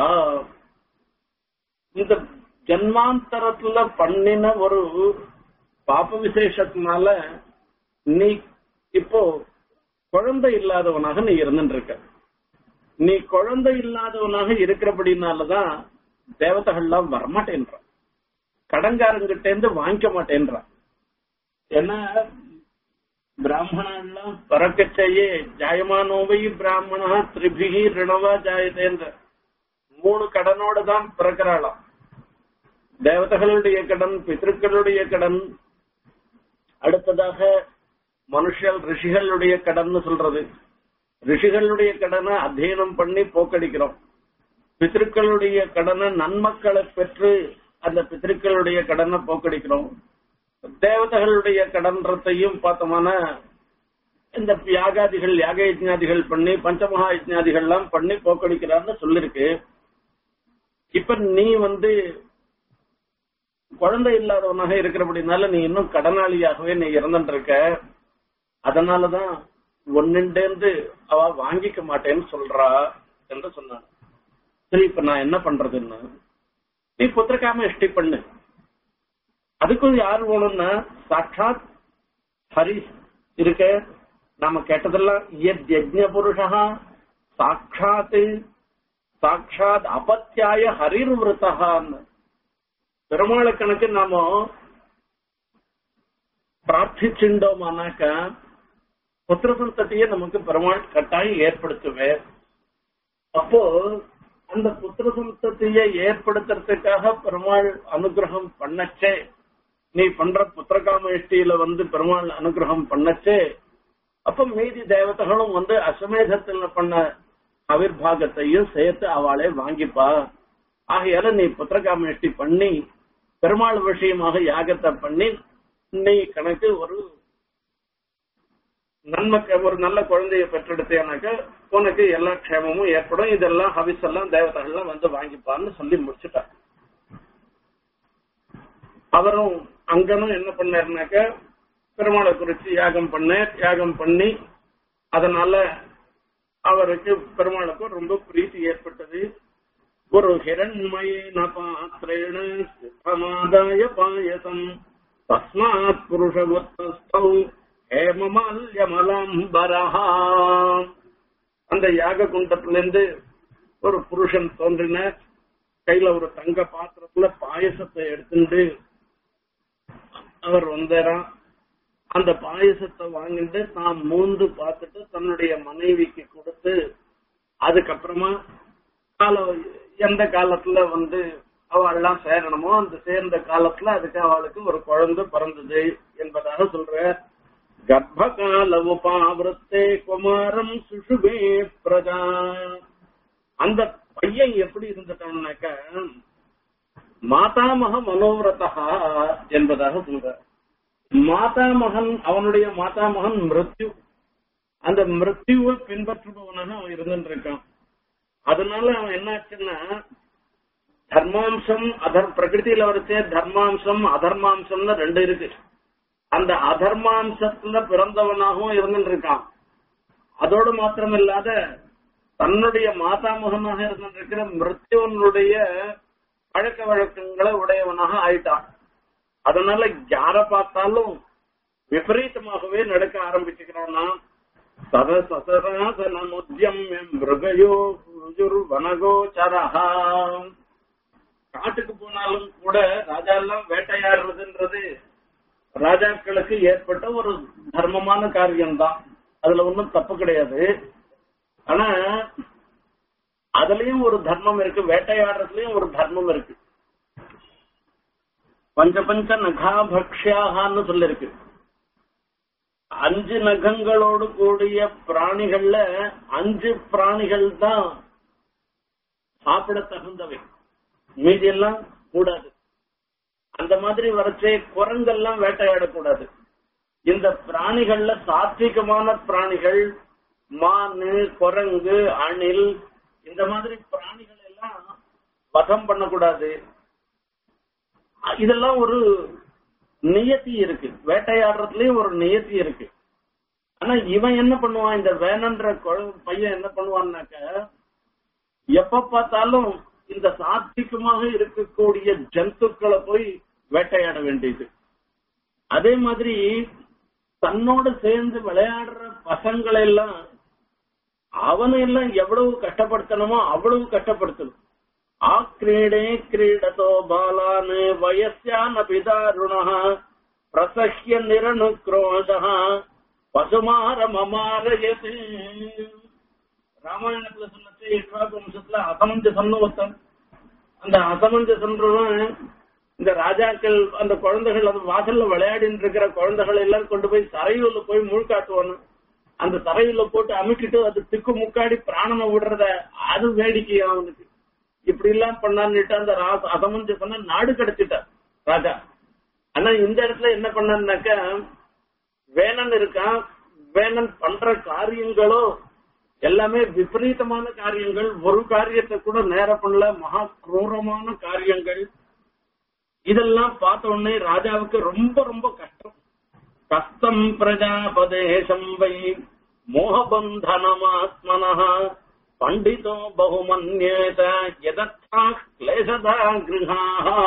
இந்த ஜன்மாந்தரத்துல பண்ணின ஒரு பாப விசேஷத்தினால நீ இப்போ குழந்தை இல்லாதவனாக நீ இருந்துட்டு இருக்க நீ குழந்தை இல்லாதவனாக இருக்கிறபடினாலதான் தேவதைகள்லாம் வரமாட்டேன்ற கடங்காரங்கிட்ட இருந்து வாங்கிக்க மாட்டேன்றான் ஏன்னா பிராமணெல்லாம் பறக்கச்சையே ஜாயமானோவை பிராமணா திரிபிகி ரிணவா ஜாயதேன்ற மூணு கடனோட தான் பிறக்கிறாளாம் தேவதைகளுடைய கடன் பித்திருக்களுடைய கடன் அடுத்ததாக மனுஷல் ரிஷிகளுடைய கடன் சொல்றது ரிஷிகளுடைய கடனை அத்தியனம் பண்ணி போக்கடிக்கிறோம் பித்திருக்களுடைய கடனை நன்மக்களை பெற்று அந்த பித்திருக்களுடைய கடனை போக்கடிக்கிறோம் தேவதைகளுடைய கடன்றதையும் பார்த்தோம்னா இந்த யாகாதிகள் யாக யஜ்ஞாதிகள் பண்ணி பஞ்சமகா யஜ்ஞாதிகள் எல்லாம் பண்ணி போக்கடிக்கிறான்னு சொல்லிருக்கு இப்ப நீ வந்து குழந்தை இல்லாதவனாக இருக்கிறபடினால நீ இன்னும் கடனாளியாகவே நீ இறந்துட்டு இருக்க அதனாலதான் ஒன்னுண்டேந்து அவ வாங்கிக்க மாட்டேன்னு சொல்றா என்று சொன்னான் சரி இப்ப நான் என்ன பண்றதுன்னு நீ புத்திரக்காம இஷ்டி பண்ணு அதுக்கும் யார் வேணும்னா சாட்சாத் ஹரி இருக்க நாம கேட்டதெல்லாம் எத் யஜ்ஞ புருஷா சாட்சாத் சாட்சாத் அபத்தியாய ஹரிர் விரதகான்னு பெருமாளை கணக்கு நாம பிரார்த்திச்சுட்டோமானாக்க புத்திர சந்ததியை நமக்கு பெருமாள் கட்டாயம் ஏற்படுத்துவேன் அப்போ அந்த புத்திர சந்ததியை ஏற்படுத்துறதுக்காக பெருமாள் அனுகிரகம் பண்ணச்சே நீ பண்ற புத்திரகாமேஷ்டியில வந்து பெருமாள் அனுகிரகம் பண்ணச்சே அப்ப மீதி தேவதைகளும் வந்து அஸ்வமேதத்துல பண்ண அவிர்வாகத்தையும் சேர்த்து அவளே வாங்கிப்பா ஆகையால நீ புத்திரகாமேஷ்டி பண்ணி பெருமாள் விஷயமாக யாகத்தை பண்ணி நீ கணக்கு ஒரு நன்மக்க ஒரு நல்ல குழந்தைய பெற்றெடுத்தேனாக்க உனக்கு எல்லா க்ஷேமமும் ஏற்படும் இதெல்லாம் ஹவிஸ் எல்லாம் தேவதைகள்லாம் வந்து வாங்கிப்பான்னு சொல்லி முடிச்சுட்டார் அவரும் அங்கனும் என்ன பண்ணாருனாக்க பெருமாளை குறிச்சு யாகம் பண்ணார் யாகம் பண்ணி அதனால அவருக்கு பெருமாளுக்கும் ரொம்ப பிரீத்தி ஏற்பட்டது ஒரு ஹிரண்மயேன பாத்திரேண சித்தமாதாய பாயசம் தஸ்மாத் புருஷவத்தஸ்தௌ ஹேமமால்யமலாம்பரஹா அந்த யாக குண்டத்திலிருந்து ஒரு புருஷன் தோன்றினார் கையில ஒரு தங்க பாத்திரத்துல பாயசத்தை எடுத்துட்டு அவர் வந்தாராம் அந்த பாயசத்தை வாங்கிட்டு தான் மூந்து பார்த்துட்டு தன்னுடைய மனைவிக்கு கொடுத்து அதுக்கப்புறமா காலம் எந்த காலத்துல வந்து அவள்லாம் சேரணுமோ அந்த சேர்ந்த காலத்துல அதுக்கு அவளுக்கு ஒரு குழந்தை பிறந்தது என்பதாக சொல்ற கர்ப்பகால உபாவிரத்தே குமாரம் சுஷுபே பிரஜா அந்த பையன் எப்படி இருந்துட்டான்னாக்க மாதாமக மனோவிரதா என்பதாக சொல்ற மாதாமகன் அவனுடைய மாதாமகன் மிருத்யு அந்த மிருத்யுவை பின்பற்றுபவனாக அவன் இருந்துட்டு இருக்கான் அதனால அவன் என்னாச்சுன்னா தர்மாம்சம் அதர் பிரகிருதியில வரைச்சே தர்மாம்சம் அதர்மாம்சம்னு ரெண்டு இருக்கு அந்த அதர்மாம்சத்துல பிறந்தவனாகவும் இருந்துட்டு இருக்கான் அதோடு மாத்திரம் இல்லாத தன்னுடைய மாதாமகனாக இருந்திருக்கிற மிருத்யுவனுடைய பழக்க வழக்கங்களை உடையவனாக ஆயிட்டான் அதனால யார பார்த்தாலும் விபரீதமாகவே நடக்க ஆரம்பிச்சுக்கிறானா சத சசராசனமுத்தியம் மிருகயோ வனகோச்சரஹா காட்டுக்கு போனாலும் கூட ராஜா எல்லாம் வேட்டையாடுறதுன்றது ராஜாக்களுக்கு ஏற்பட்ட ஒரு தர்மமான காரியம்தான் அதுல ஒன்றும் தப்பு கிடையாது ஆனா அதுலயும் ஒரு தர்மம் இருக்கு வேட்டையாடுறதுலயும் ஒரு தர்மம் இருக்கு பஞ்ச பஞ்ச நகா பக்ஷியாகான்னு சொல்லிருக்கு அஞ்சு நகங்களோடு கூடிய பிராணிகள்ல அஞ்சு பிராணிகள் தான் சாப்பிட தகுந்தவை மீதி எல்லாம் கூடாது அந்த மாதிரி வரைச்சே குரங்கெல்லாம் வேட்டையாடக்கூடாது இந்த பிராணிகள்ல சாத்விகமான பிராணிகள் மானு குரங்கு அணில் இந்த மாதிரி பிராணிகள் எல்லாம் வதம் பண்ணக்கூடாது இதெல்லாம் ஒரு நியத்தி இருக்கு வேட்டையாடுறதுலயும் ஒரு நியத்தி இருக்கு ஆனா இவன் என்ன பண்ணுவான் இந்த வேணன்ற குழ- பையன் என்ன பண்ணுவான்னாக்க எப்ப பார்த்தாலும் இந்த சாத்விகமாக இருக்கக்கூடிய ஜந்துக்களை போய் வேட்டையாட வேண்டியது அதே மாதிரி தன்னோட சேர்ந்து விளையாடுற பசங்களை எல்லாம் அவனை எல்லாம் எவ்வளவு கஷ்டப்படுத்தணுமோ அவ்வளவு கஷ்டப்படுத்தணும் ஆ கிரீடே கிரீடதோ பாலான் வயசான பிதாருண பிரசஹ்ய நிரணுக்ரோஷ பசுமார மமாரயது ராமாயணத்துல சொன்னது இஷ்வாக வம்சத்துல அசமஞ்சசம்னு ஒருத்தன் அந்த அசமஞ்சசன்றவன் இந்த ராஜாக்கள் அந்த குழந்தைகள் அந்த வாசல்ல விளையாடிட்டு இருக்கிற குழந்தைகள் எல்லாம் கொண்டு போய் சரையூர்ல போய் முழுக்காட்டுவானு அந்த சரையூர்ல போட்டு அமுக்கிட்டு அது திக்கு முக்காடி பிராணனை விடுறத அது வேடிக்கை அவனுக்கு இப்படி எல்லாம் பண்ணான்னுட்டு அந்த ரா- அசமஞ்சசன நாடு கடத்திட்டார் ராஜா ஆனா இந்த இடத்துல என்ன பண்ணான்னாக்க வேணன் இருக்கான் வேணன் பண்ற காரியங்களோ எல்லாமே விபரீதமான காரியங்கள் ஒரு காரியத்தை கூட நேர பண்ணல மகா குரூரமான காரியங்கள் இதெல்லாம் பார்த்த உடனே ராஜாவுக்கு ரொம்ப ரொம்ப கஷ்டம் கஷ்டம் பிரஜாபதேசம் வை மோகபந்தனமாத்மன பண்டிதோ பகுமன்யேத எதத்தா கிளேசதா கிருஹா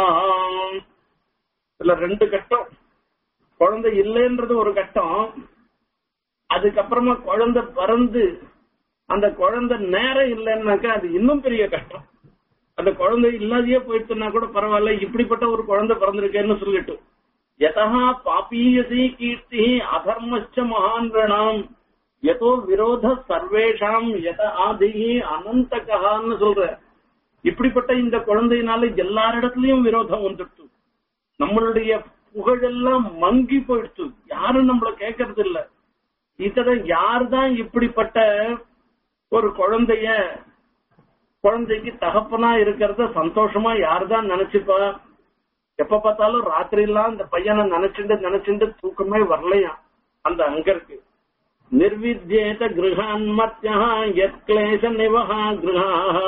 இதுல ரெண்டு கட்டம் குழந்தை இல்லைன்றது ஒரு கட்டம் அதுக்கப்புறமா குழந்தை பிறந்து அந்த குழந்தை நேரம் இல்லைன்னாக்கா அது இன்னும் பெரிய கஷ்டம் அந்த குழந்தை இல்லாதையே போயிடுச்சுன்னா கூட பரவாயில்ல இப்படிப்பட்ட ஒரு குழந்தை பிறந்திருக்கேன்னு சொல்லிட்டு யதா பாப்பீயசி கீர்த்தி அதர்மச்ச மகான்கணாம் எதோ விரோத சர்வேஷாம் எத ஆதி அனந்தகான்னு சொல்ற இப்படிப்பட்ட இந்த குழந்தையினால எல்லாரிடத்துலயும் விரோதம் வந்துடுச்சு நம்மளுடைய புகழெல்லாம் மங்கி போயிடுச்சு யாரும் நம்மள கேட்கறது இல்ல இத்தனை யார்தான் இப்படிப்பட்ட ஒரு குழந்தைய குழந்தைக்கு தகப்பனா இருக்கிறத சந்தோஷமா யாருதான் நினைச்சுப்பா எப்ப பார்த்தாலும் ராத்திரி எல்லாம் இந்த பையனை நினைச்சுட்டு நினைச்சுட்டு தூக்கமே வரலையா அந்த அங்கருக்கு நிர்வித்யேத கிரகான்மத்தியா எத்க்லேச நிவகா கிரகா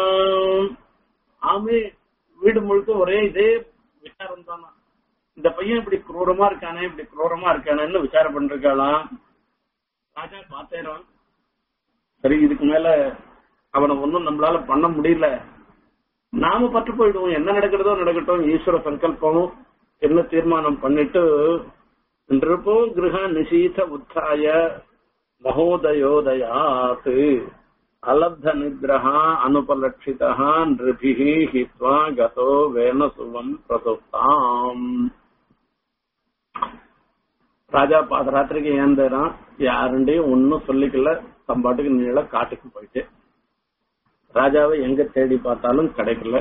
ஆமே வீடு முழுக்க ஒரே இதே விசாரம் தானா இந்த பையன் இப்படி குரூரமா இருக்கானே இப்படி குரூரமா இருக்கானேன்னு விசாரம் பண்ணிருக்காளாம் ராஜா பார்த்தேறான் சரி இதுக்கு மேல அவனை ஒன்னும் நம்மளால பண்ண முடியல நாம பட்டு போயிடுவோம் என்ன நடக்கிறதோ நடக்கட்டும் ஈஸ்வர சங்கல்பம் என்ன தீர்மானம் பண்ணிட்டு நிருபோ கிரக நிசீத உத்தாய மகோதயோதயாத் அலப்த நிகிரஹா அனுபலட்சிதா நிருபிஹி ஹித்வா கதோ வேனசுவம் பிரசுப்தாம் ராஜா பாதராத்திரிக்கு ஏந்தறான் யாருண்டையும் ஒன்னும் சொல்லிக்கல தம்பாட்டுக்கு நீள காட்டுக்கு போயிட்டு ராஜாவை எங்க தேடி பார்த்தாலும் கிடைக்கல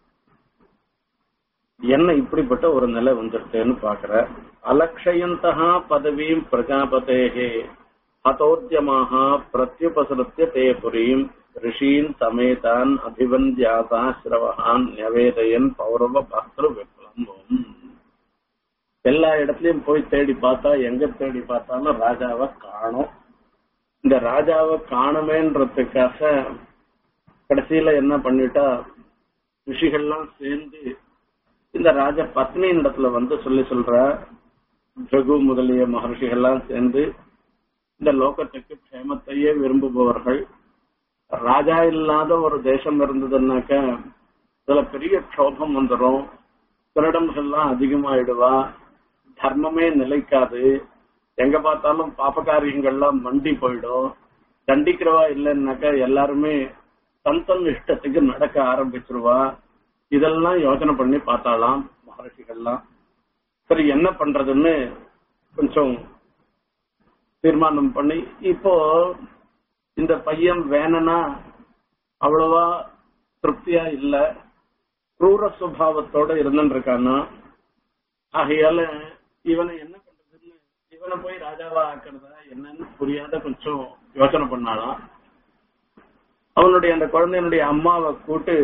என்ன இப்படிப்பட்ட ஒரு நிலை வந்துருச்சுன்னு பாக்குற அலக்ஷயந்தா பதவியும் பிரஜாபதேகே ஹதோத்யமாக பிரத்யுபசரத்திய தே புரீம் ரிஷீன் சமேதான் அபிவந்தியாசா ஸ்ரவஹான் நியவேதயன் பௌரவ பாஸ்திர விப்ளம்பம் எல்லா இடத்துலயும் போய் தேடி பார்த்தா எங்க தேடி பார்த்தாலும் ராஜாவை காணும் இந்த ராஜாவை காணுமேன்றதுக்காக கடைசியில என்ன பண்ணிட்டா ரிஷிகள்லாம் சேர்ந்து இந்த ராஜ பத்னி இடத்துல வந்து சொல்லி சொல்ற ஜகு முதலிய மகர்ஷிகள்லாம் சேர்ந்து இந்த லோகத்துக்கு க்ஷேமத்தையே விரும்புபவர்கள் ராஜா இல்லாத ஒரு தேசம் இருந்ததுன்னாக்க இதுல பெரிய க்ஷோபம் வந்துடும் திருடங்கள்லாம் அதிகமாயிடுவா தர்மமே நிலைக்காது எங்க பார்த்தாலும் பாப்பகாரியங்கள்லாம் மண்டி போயிடும் தண்டிக்கிறவா இல்லைன்னாக்கா எல்லாருமே தன் தன் இஷ்டத்துக்கு நடக்க ஆரம்பிச்சிருவா இதெல்லாம் யோசனை பண்ணி பார்த்தாலாம் மகர்ஷிகள்லாம் சரி என்ன பண்றதுன்னு கொஞ்சம் தீர்மானம் பண்ணி இப்போ இந்த பையன் வேணும்னா அவ்வளவா திருப்தியா இல்ல क्रूர சுபாவத்தோட இருந்துட்டு இருக்கானா ஆகையால இவனை என்ன பண்றதுன்னு இவனை போய் ராஜாவா ஆக்குறதா என்னன்னு புரியாத கொஞ்சம் யோசனை பண்ணாலாம் அவனுடைய அந்த குழந்தையினுடைய அம்மாவை கூட்டு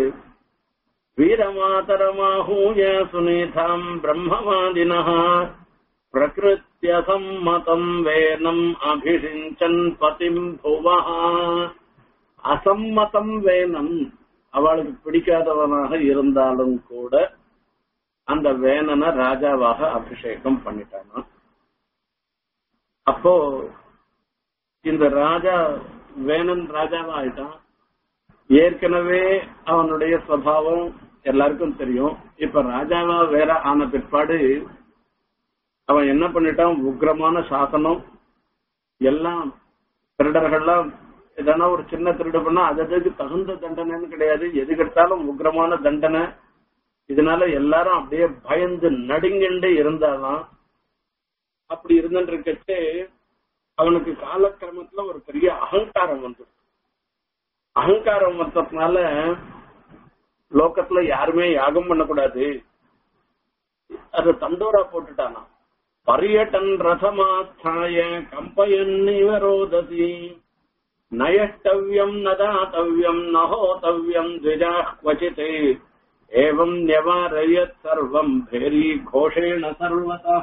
வீரமாதரமாஹூய சுனீதாம் பிரம்மவாதினா பிரகிருத்திய சம்மதம் வேனம் அபிஷிஞ்சன் பதிம் புவா அசம்மதம் வேனம் அவளுக்கு பிடிக்காதவனாக இருந்தாலும் கூட அந்த வேனனை ராஜாவாக அபிஷேகம் பண்ணிட்டானா அப்போ இந்த ராஜா வேணன் ராஜாவா ஆயிட்டான் ஏற்கனவே அவனுடைய சுவாவம் எல்லாருக்கும் தெரியும் இப்ப ராஜாவா வேற ஆன பிற்பாடு அவன் என்ன பண்ணிட்டான் உக்ரமான சாசனம் எல்லாம் திருடர்கள்லாம் எதனா ஒரு சின்ன திருடு பண்ணா அது அதுக்கு தகுந்த தண்டனைன்னு கிடையாது எது கெடுத்தாலும் உக்ரமான தண்டனை இதனால எல்லாரும் அப்படியே பயந்து நடுங்கிண்டு இருந்தாலாம் அப்படி இருந்துட்டு இருக்கச்சு அவனுக்கு காலக்கிரமத்துல ஒரு பெரிய அகங்காரம் வந்துடும் அகங்காரம் வந்ததுனால லோகத்துல யாருமே யாகம் பண்ணக்கூடாது அது தண்டோரா போட்டுட்டானா பரியட்டன் ரதமாத்தாய கம்பயன் இவரோததி நயஷ்டவ்யம் நதாத்தவ்யம் நகோத்தவ்யம் द्विजा क्वचित् एवं न्यवारयत् सर्वम् भेरी घोषेण सर्वतः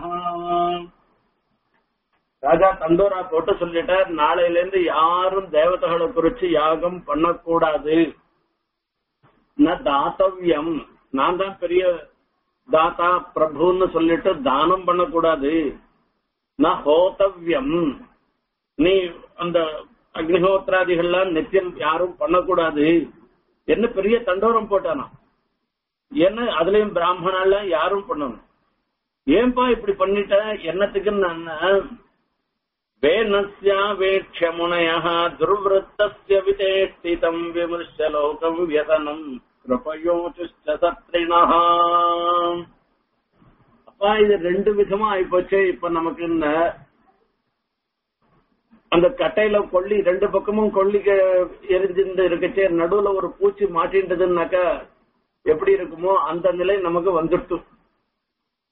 ராஜா தண்டோரா போட்டு சொல்லிட்டார் நாளையில இருந்து யாரும் தேவதைகளை குறிச்சு யாகம் பண்ணக்கூடாது ந தாத்தவ்யம் நான் தான் பெரிய தாத்தா பிரபுன்னு சொல்லிட்டு தானம் பண்ணக்கூடாது ந ஹோத்தவ்யம் நீ அந்த அக்னிஹோத்திராதிகள்லாம் நித்தியம் யாரும் பண்ணக்கூடாது என்ன பெரிய தண்டோரம் போட்டானா என்ன அதுலயும் பிராமணெல்லாம் யாரும் பண்ணணும் ஏன்பா இப்படி பண்ணிட்ட என்னத்துக்கு நான் வேனஸ்யா வேட்சமுனய துர்வத்தஸ்ய விதேஷ்டிதம் விமர்ச லோகம் வியதனம் கிருபயோச்சுஷ்ட சத்ரிணா அப்பா இது ரெண்டு விதமா ஆயிப்போச்சு இப்ப நமக்கு என்ன அந்த கட்டையில கொல்லி ரெண்டு பக்கமும் கொல்லி எரிஞ்சிருந்து இருக்கச்சே நடுவுல ஒரு பூச்சி மாட்டின்றதுன்னாக்கா எப்படி இருக்குமோ அந்த நிலை நமக்கு வந்துட்டு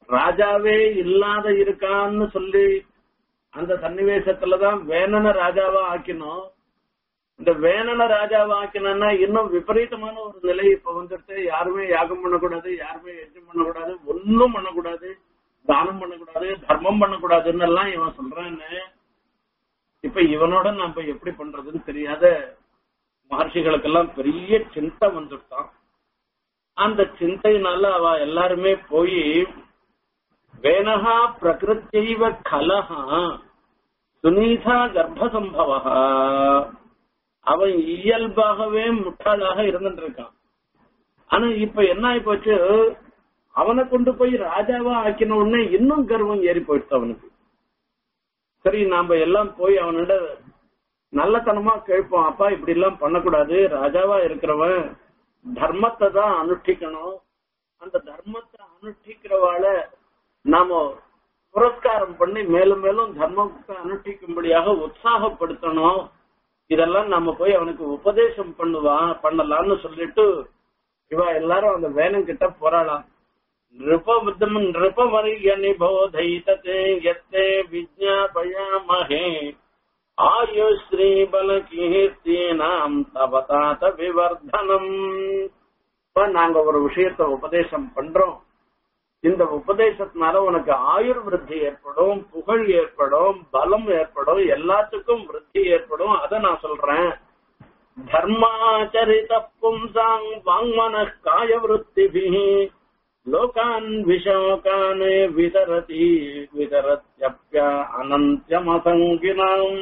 ராஜாவே இல்லாத இருக்கான்னு சொல்லி அந்த சன்னிவேசத்துலதான் வேணன ராஜாவா ஆக்கினோம் இந்த வேணன ராஜாவா ஆக்கினா இன்னும் விபரீதமான ஒரு நிலை இப்ப வந்துட்டு யாருமே யாகம் பண்ணக்கூடாது யாருமே யஜ்ஞம் பண்ணக்கூடாது ஒன்னும் பண்ணக்கூடாது தானம் பண்ணக்கூடாது தர்மம் பண்ணக்கூடாதுன்னு எல்லாம் இவன் சொல்றான்னு இப்ப இவனோட நம்ம எப்படி பண்றதுன்னு தெரியாத மகர்ஷிகளுக்கெல்லாம் பெரிய சிந்தை வந்துட்டான் அந்த சிந்தையினால அவ எல்லாருமே போய் வேனகா பிரகிருத்தைவ கலஹா சுனீதா கர்ப்பசம்பவா அவன் இயல்பாகவே முட்டாளாக இருந்துட்டு இருக்கான் ஆனா இப்ப என்ன ஆகி போச்சு அவனை கொண்டு போய் ராஜாவா ஆக்கின உடனே இன்னும் கர்வம் ஏறி போயிடுச்சு அவனுக்கு சரி நாம எல்லாம் போய் அவனிட நல்லத்தனமா கேட்போம் அப்பா இப்படி எல்லாம் பண்ணக்கூடாது ராஜாவா இருக்கிறவன் தர்மத்தை தான் அனுஷ்டிக்கணும் அந்த தர்மத்தை அனுஷ்டிக்கிறவாள நாம புரஸ்காரம் பண்ணி மேலும் மேலும் தர்மத்தை அனுஷ்டிக்கும்படியாக உற்சாகப்படுத்தணும் இதெல்லாம் நம்ம போய் அவனுக்கு உபதேசம் பண்ணுவா பண்ணலாம்னு சொல்லிட்டு இவ எல்லாரும் அந்த வேணும் கிட்ட போராளாம் நிருபம் நிருபமரிய நிபோதைதே எத்தே விஜாபயாமஹே ஆயு ஸ்ரீ பல கீர்த்தினாம் தவதாத விவர்தனம் இப்ப நாங்க ஒரு விஷயத்த உபதேசம் பண்றோம் இந்த உபதேசத்தினால உனக்கு ஆயுர் விருத்தி ஏற்படும் புகழ் ஏற்படும் பலம் ஏற்படும் எல்லாத்துக்கும் விருத்தி ஏற்படும் அத நான் சொல்றேன் தர்மாச்சரித பும்சாங் வாங்மன காய விருத்திபி லோகான் விஷோகான் விதரதி விதரத்யப்ய அனந்தியமசங்கினாம்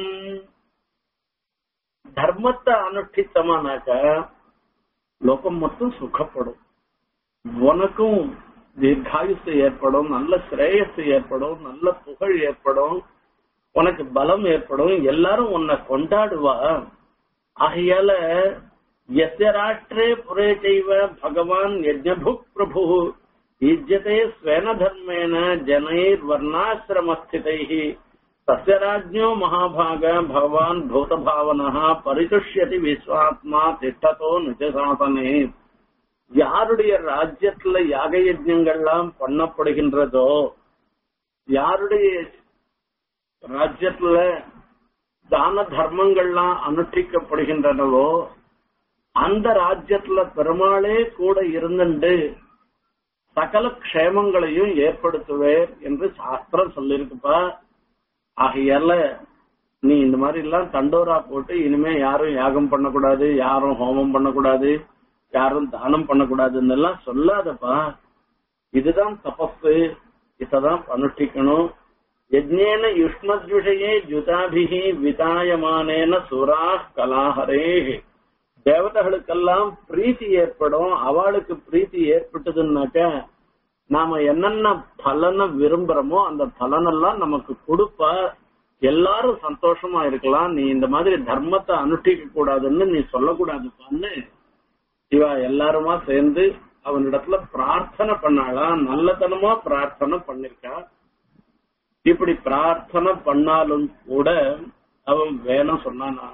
தர்மத்தை அனுஷ்டித்தமானாக்க லோகம் மட்டும் சுகப்படும் உனக்கும் தீர்காயுசு ஏற்படும் நல்ல ஸ்ரேயஸ் ஏற்படும் நல்ல புகழ் ஏற்படும் உனக்கு பலம் ஏற்படும் எல்லாரும் உன்னை கொண்டாடுவா ஆகையால எஸ்ய ராஷ்டிரே புரே செய்வ பகவான் யஜ்ஞபுக் பிரபு யுஜ்யதே ஸ்வேன தர்மேன ஜனைர் வர்ணாசிரமஸ்திதை தஸ்ய ராஜ்யோ மகாபாக பகவான் பூதபாவனः பரிதுஷ்யதி விஸ்வாத்மா திட்டதோ நிஜசாசனே யாருடைய ராஜ்யத்துல யாக யஜ்யங்கள்லாம் பண்ணப்படுகின்றதோ யாருடைய ராஜ்யத்துல தான தர்மங்கள்லாம் அனுஷ்டிக்கப்படுகின்றனவோ அந்த ராஜ்யத்துல பெருமாளே கூட இருந்துண்டு சகல க்ஷேமங்களையும் ஏற்படுத்துவேர் என்று சாஸ்திரம் சொல்லிருக்குப்பா ஆகையால நீ இந்த மாதிரி எல்லாம் தண்டோரா போட்டு இனிமே யாரும் யாகம் பண்ணக்கூடாது யாரும் ஹோமம் பண்ணக்கூடாது யாரும் தானம் பண்ணக்கூடாதுன்னு எல்லாம் சொல்லாதப்பா இதுதான் தபஸு இததான் அனுஷ்டிக்கணும் யஜ்ஞேன யுஷ்மத்விஷயே ஜுதாபிகி விதாயமானேன சுரா கலாஹரே தேவதைகளுக்கெல்லாம் பிரீத்தி ஏற்படும் அவளுக்கு பிரீத்தி ஏற்பட்டதுன்னாக்க நாம என்னென்ன பலனை விரும்புறோமோ அந்த பலனெல்லாம் நமக்கு கொடுப்பா எல்லாரும் சந்தோஷமா இருக்கலாம் நீ இந்த மாதிரி தர்மத்தை அனுஷ்டிக்க கூடாதுன்னு நீ சொல்லக்கூடாதுப்பான்னு இவா எல்லாருமா சேர்ந்து அவனிடத்துல பிரார்த்தனை பண்ணாலாம் நல்லதனமா பிரார்த்தனை பண்ணிருக்கா இப்படி பிரார்த்தனை பண்ணாலும் கூட அவன் வேணும் சொன்னானா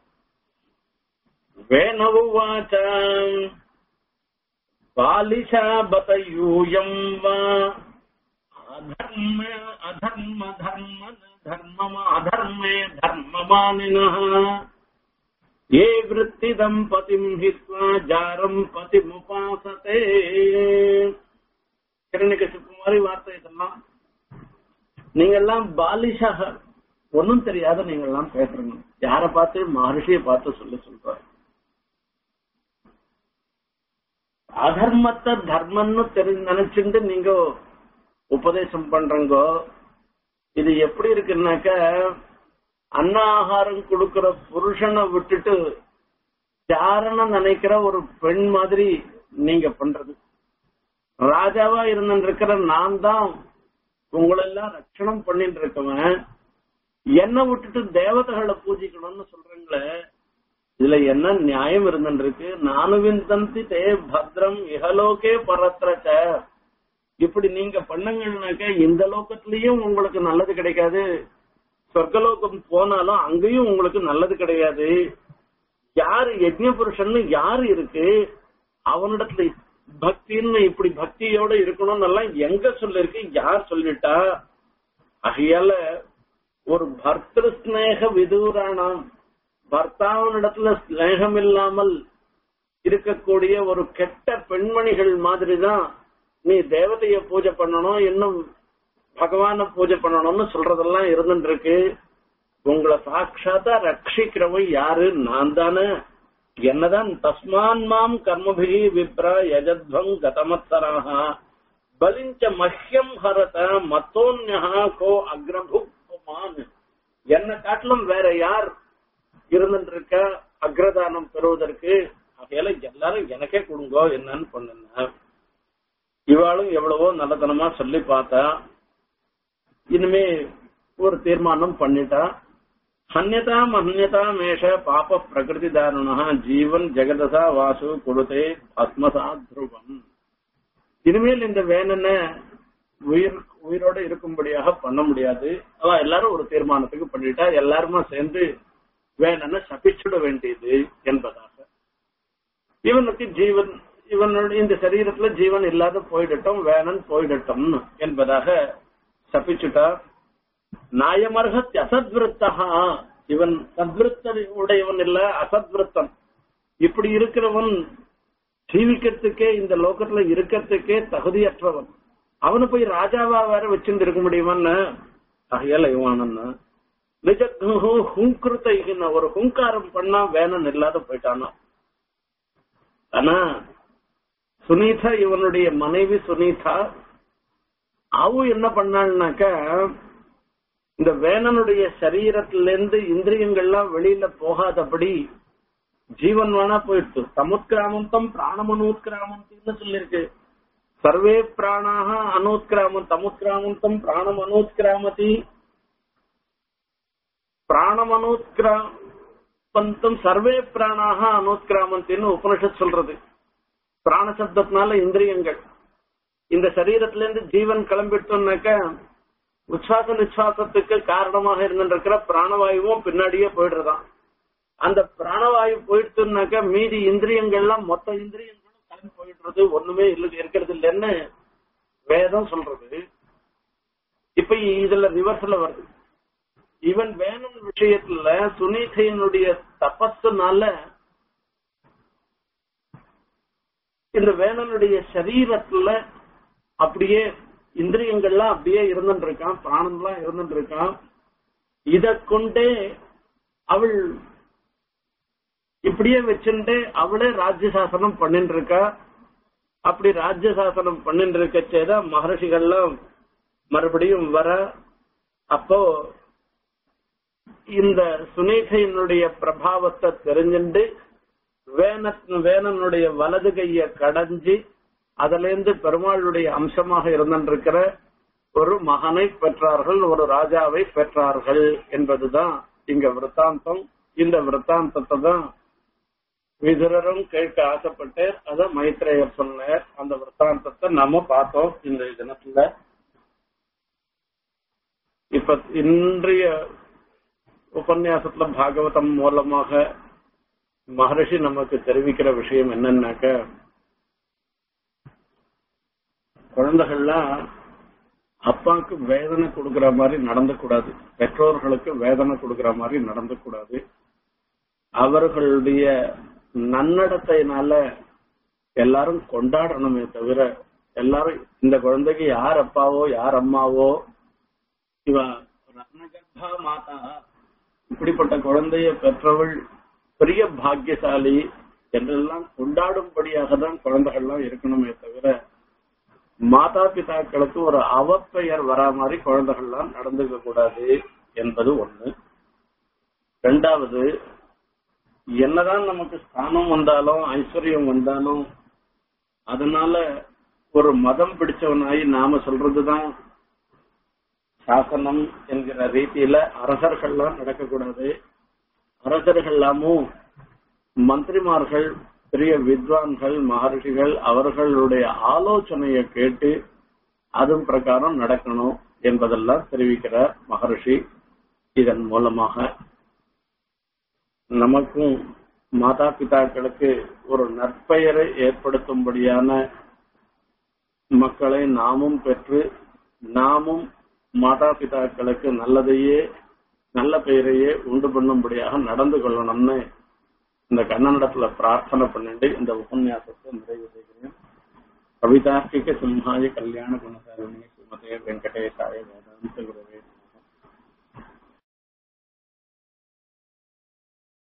வேணவுவாச்ச பாலிஷா பதயூயம் வா அதர்ம அதர்ம தர்ம தர்மமா அதர்மே தர்மமானினः ये वृत्तिदम् पतिम् हित्वा जारम् पतिमुपासते கிரண்யகசிப்பு மாதிரி வார்த்தை இதெல்லாம் நீங்க எல்லாம் பாலிஷாக ஒன்னும் தெரியாத நீங்க எல்லாம் பேசுறீங்க யார பார்த்து மகர்ஷியை பார்த்து சொல்லி சொல்றாரு அதர்மத்தை தர்மம்னு தெரிஞ்சு நினைச்சுட்டு நீங்க உபதேசம் பண்றீங்கோ இது எப்படி இருக்குன்னாக்க அன்னாகாரம் கொடுக்கிற புருஷனை விட்டுட்டு சாரணம் நினைக்கிற ஒரு பெண் மாதிரி நீங்க பண்றது ராஜாவா இருந்திருக்கிற நான் தான் உங்களெல்லாம் ரட்சணம் பண்ணிட்டு இருக்கவன் என்ன விட்டுட்டு தேவதைகளை பூஜிக்கணும்னு சொல்றீங்களே இதுல என்ன நியாயம் இருந்துருக்கு நானுவின் தந்தி தே பத்ரம் இகலோகே பரத்திரச்ச இப்படி நீங்க பண்ணுங்கன்னாக்க இந்த லோகத்திலயும் உங்களுக்கு நல்லது கிடைக்காது சொர்க்கலோகம் போனாலும் அங்கேயும் உங்களுக்கு நல்லது கிடையாது யாரு யஜ்ஞ புருஷன் யாரு இருக்கு அவனிடத்துல பக்தின்னு இப்படி பக்தியோட இருக்கணும்னு எல்லாம் எங்க சொல்லிருக்கு யார் சொல்லிட்டா ஆகையால ஒரு பர்திரு ஸ்நேக விதூராணம் பர்த்தாவனிடத்துல ஸ்நேகம் இல்லாமல் இருக்கக்கூடிய ஒரு கெட்ட பெண்மணிகள் மாதிரிதான் நீ தேவதைய பூஜை பண்ணணும் இன்னும் பகவான பூஜை பண்ணணும்னு சொல்றதெல்லாம் இருந்துட்டு இருக்கு உங்களை சாட்சாத்தா ரட்சிக்கிறவன் யாரு நான் தானே என்னதான் தஸ்மான் மாம் கர்மபிகி விப்ர யஜத்வம் கதமத்தராக பலிஞ்ச மஹ்யம் ஹரத மத்தோன்யா கோ அக்ரபுமான் என்ன காட்டிலும் வேற யார் இருந்துட்டு இருக்க அக்ரதானம் பெறுவதற்கு ஆகையால எல்லாரும் எனக்கே கொடுங்கோ என்னன்னு பண்ணுங்க இவாளும் எவ்வளவோ நல்லதனமா சொல்லி பார்த்தா இனிமே ஒரு தீர்மானம் பண்ணிட்டா ஹன்யதாம் அந்யதாம் ஏஷ பாப பிரகிருதி தாருணா ஜீவன் ஜெகதசா வாசு கொடுத்தே பத்மசா துருவம் இனிமேல் இந்த வேணன உயிர் உயிரோட இருக்கும்படியாக பண்ண முடியாது அதான் எல்லாரும் ஒரு தீர்மானத்துக்கு பண்ணிட்டா எல்லாருமா சேர்ந்து வேணன சபிச்சுட வேண்டியது என்பதாக இவனுக்கு ஜீவன் இவனுடைய இந்த சரீரத்துல ஜீவன் இல்லாத போயிடட்டும் வேணன் போயிடட்டும் என்பதாக சபிச்சுட்டா நாயமர்ஹத் அசத்விருத்தகா இவன் சத்விருத்த உடையவன் இல்ல அசத்விருத்தன் இப்படி இருக்கிறவன் ஜீவிக்கிறதுக்கே இந்த லோகத்துல இருக்கிறதுக்கே தகுதியற்றவன் அவனு போய் ராஜாவா வேற வச்சிருந்து இருக்க முடியுமான்னு ஆகையால இவானன்னு நிஜக்னு ஹுங்கிருத்த ஒரு ஹுங்காரம் பண்ணா வேணன் இல்லாத போயிட்டானா ஆனா சுனீதா இவனுடைய மனைவி சுனீதா அவ என்ன பண்ணாள்னாக்க இந்த வேணனுடைய சரீரத்திலிருந்து இந்திரியங்கள்லாம் வெளியில போகாதபடி ஜீவன் வேணா போயிடுச்சு சமுத்கிராமந்தம் பிராணமனூத்கிராமந்தின்னு சொல்லிருக்கு சர்வே பிராணாக அனூத்கிராமம் தமுத்கிராமந்தம் பிராணம் அனூத்கிராமதி பிராணமனூத்கிராமந்தம் சர்வே பிராணாக அனூத்கிராமந்தின்னு உபனிஷத் சொல்றது பிராண சப்தத்தினால இந்திரியங்கள் இந்த சரீரத்திலிருந்து ஜீவன் கிளம்பிட்டோம்னாக்க உச்சாச நிச்சாசத்துக்கு காரணமாக இருந்திருக்கிற பிராணவாயுவும் பின்னாடியே போயிடுறதாம் அந்த பிராணவாயு போயிடுச்சுனாக்க மீதி இந்திரியங்கள்லாம் மொத்த இந்திரியங்களும் கிளம்பி போயிடுறது ஒண்ணுமே இல்ல இருக்கிறது இல்லைன்னு வேதம் சொல்றது இப்ப இதுல ரிவர்ஸ்ல வருது இவன் வேணும் விஷயத்துல சுனீதையினுடைய தபஸுனால இந்த வேணனுடைய சரீரத்துல அப்படியே இந்திரியங்கள்லாம் அப்படியே இருந்துட்டு இருக்கான் பிராணம்லாம் இருந்துட்டு இருக்கான் இத கொண்டே அவள் இப்படியே வச்சுட்டு அவளே ராஜ்ய சாசனம் பண்ணிட்டு இருக்கா அப்படி ராஜ்ய சாசனம் பண்ணிட்டு இருக்கச்சேதான் மகர்ஷிகள்லாம் மறுபடியும் வர அப்போ இந்த சுனேகையினுடைய பிரபாவத்தை தெரிஞ்சுண்டு வேன வேணனுடைய வலது கைய கடைஞ்சி அதுல இருந்து பெருமாளுடைய அம்சமாக இருந்திருக்கிற ஒரு மகனை பெற்றார்கள் ஒரு ராஜாவை பெற்றார்கள் என்பதுதான் இங்க விற்த்தாந்தம் இந்த விற்த்தாந்தத்தை தான் விதுரரும் கேட்க ஆசைப்பட்டு அத மைத்ரேயர் சொன்னார் அந்த விற்த்தாந்தத்தை நம்ம பார்த்தோம் இந்த தினத்துல இப்ப இன்றைய உபன்யாசத்துல பாகவதம் மூலமாக மகரிஷி நமக்கு தெரிவிக்கிற விஷயம் என்னன்னாக்க குழந்தைகள்லாம் அப்பாவுக்கு வேதனை கொடுக்கிற மாதிரி நடந்து கூடாது பெற்றோர்களுக்கு வேதனை கொடுக்கிற மாதிரி நடந்து கூடாது அவர்களுடைய நன்னடத்தையினால எல்லாரும் கொண்டாடணுமே தவிர எல்லாரும் இந்த குழந்தைக்கு யார் அப்பாவோ யார் அம்மாவோ இவ ரத்னகர்பா மாதா இப்படிப்பட்ட குழந்தைய பெற்றவள் பெரிய பாக்கியசாலி என்றெல்லாம் கொண்டாடும்படியாக தான் குழந்தைகள்லாம் இருக்கணுமே தவிர மாதா பிதாக்களுக்கு ஒரு அவப்பெயர் வரா மாதிரி குழந்தைகள்லாம் நடந்துக்க கூடாது என்பது ஒண்ணு ரெண்டாவது என்னதான் நமக்கு ஸ்தானம் வந்தாலும் ஐஸ்வர்யம் வந்தாலும் அதனால ஒரு மதம் பிடிச்சவனாய் நாம சொல்றதுதான் சாசனம் என்கிற ரீதியில அரசர்கள்லாம் நடக்கக்கூடாது அரசர்கள் எல்லாமும் மந்திரிமார்கள் பெரிய வித்வான்கள் மகர்ஷிகள் அவர்களுடைய ஆலோசனையை கேட்டு அதன் பிரகாரம் நடக்கணும் என்பதெல்லாம் தெரிவிக்கிறார் மகர்ஷி இதன் மூலமாக நமக்கும் மாதா பிதாக்களுக்கு ஒரு நற்பெயரை ஏற்படுத்தும்படியான மக்களை நாமும் பெற்று நாமும் மாதா பிதாக்களுக்கு நல்லதையே நல்ல பெயரையே உண்டு பண்ணும்படியாக நடந்து கொள்ளணும்னு இந்த கண்ணனிடத்துல பிரார்த்தனை பண்ணிட்டு இந்த உபன்யாசத்தை நிறைவு செய்கிறேன் கவிதார்க்கிக சிம்ஹாய கல்யாண குணசாலினி ஸ்ரீமதே வெங்கடேசாய வேதாந்த குரு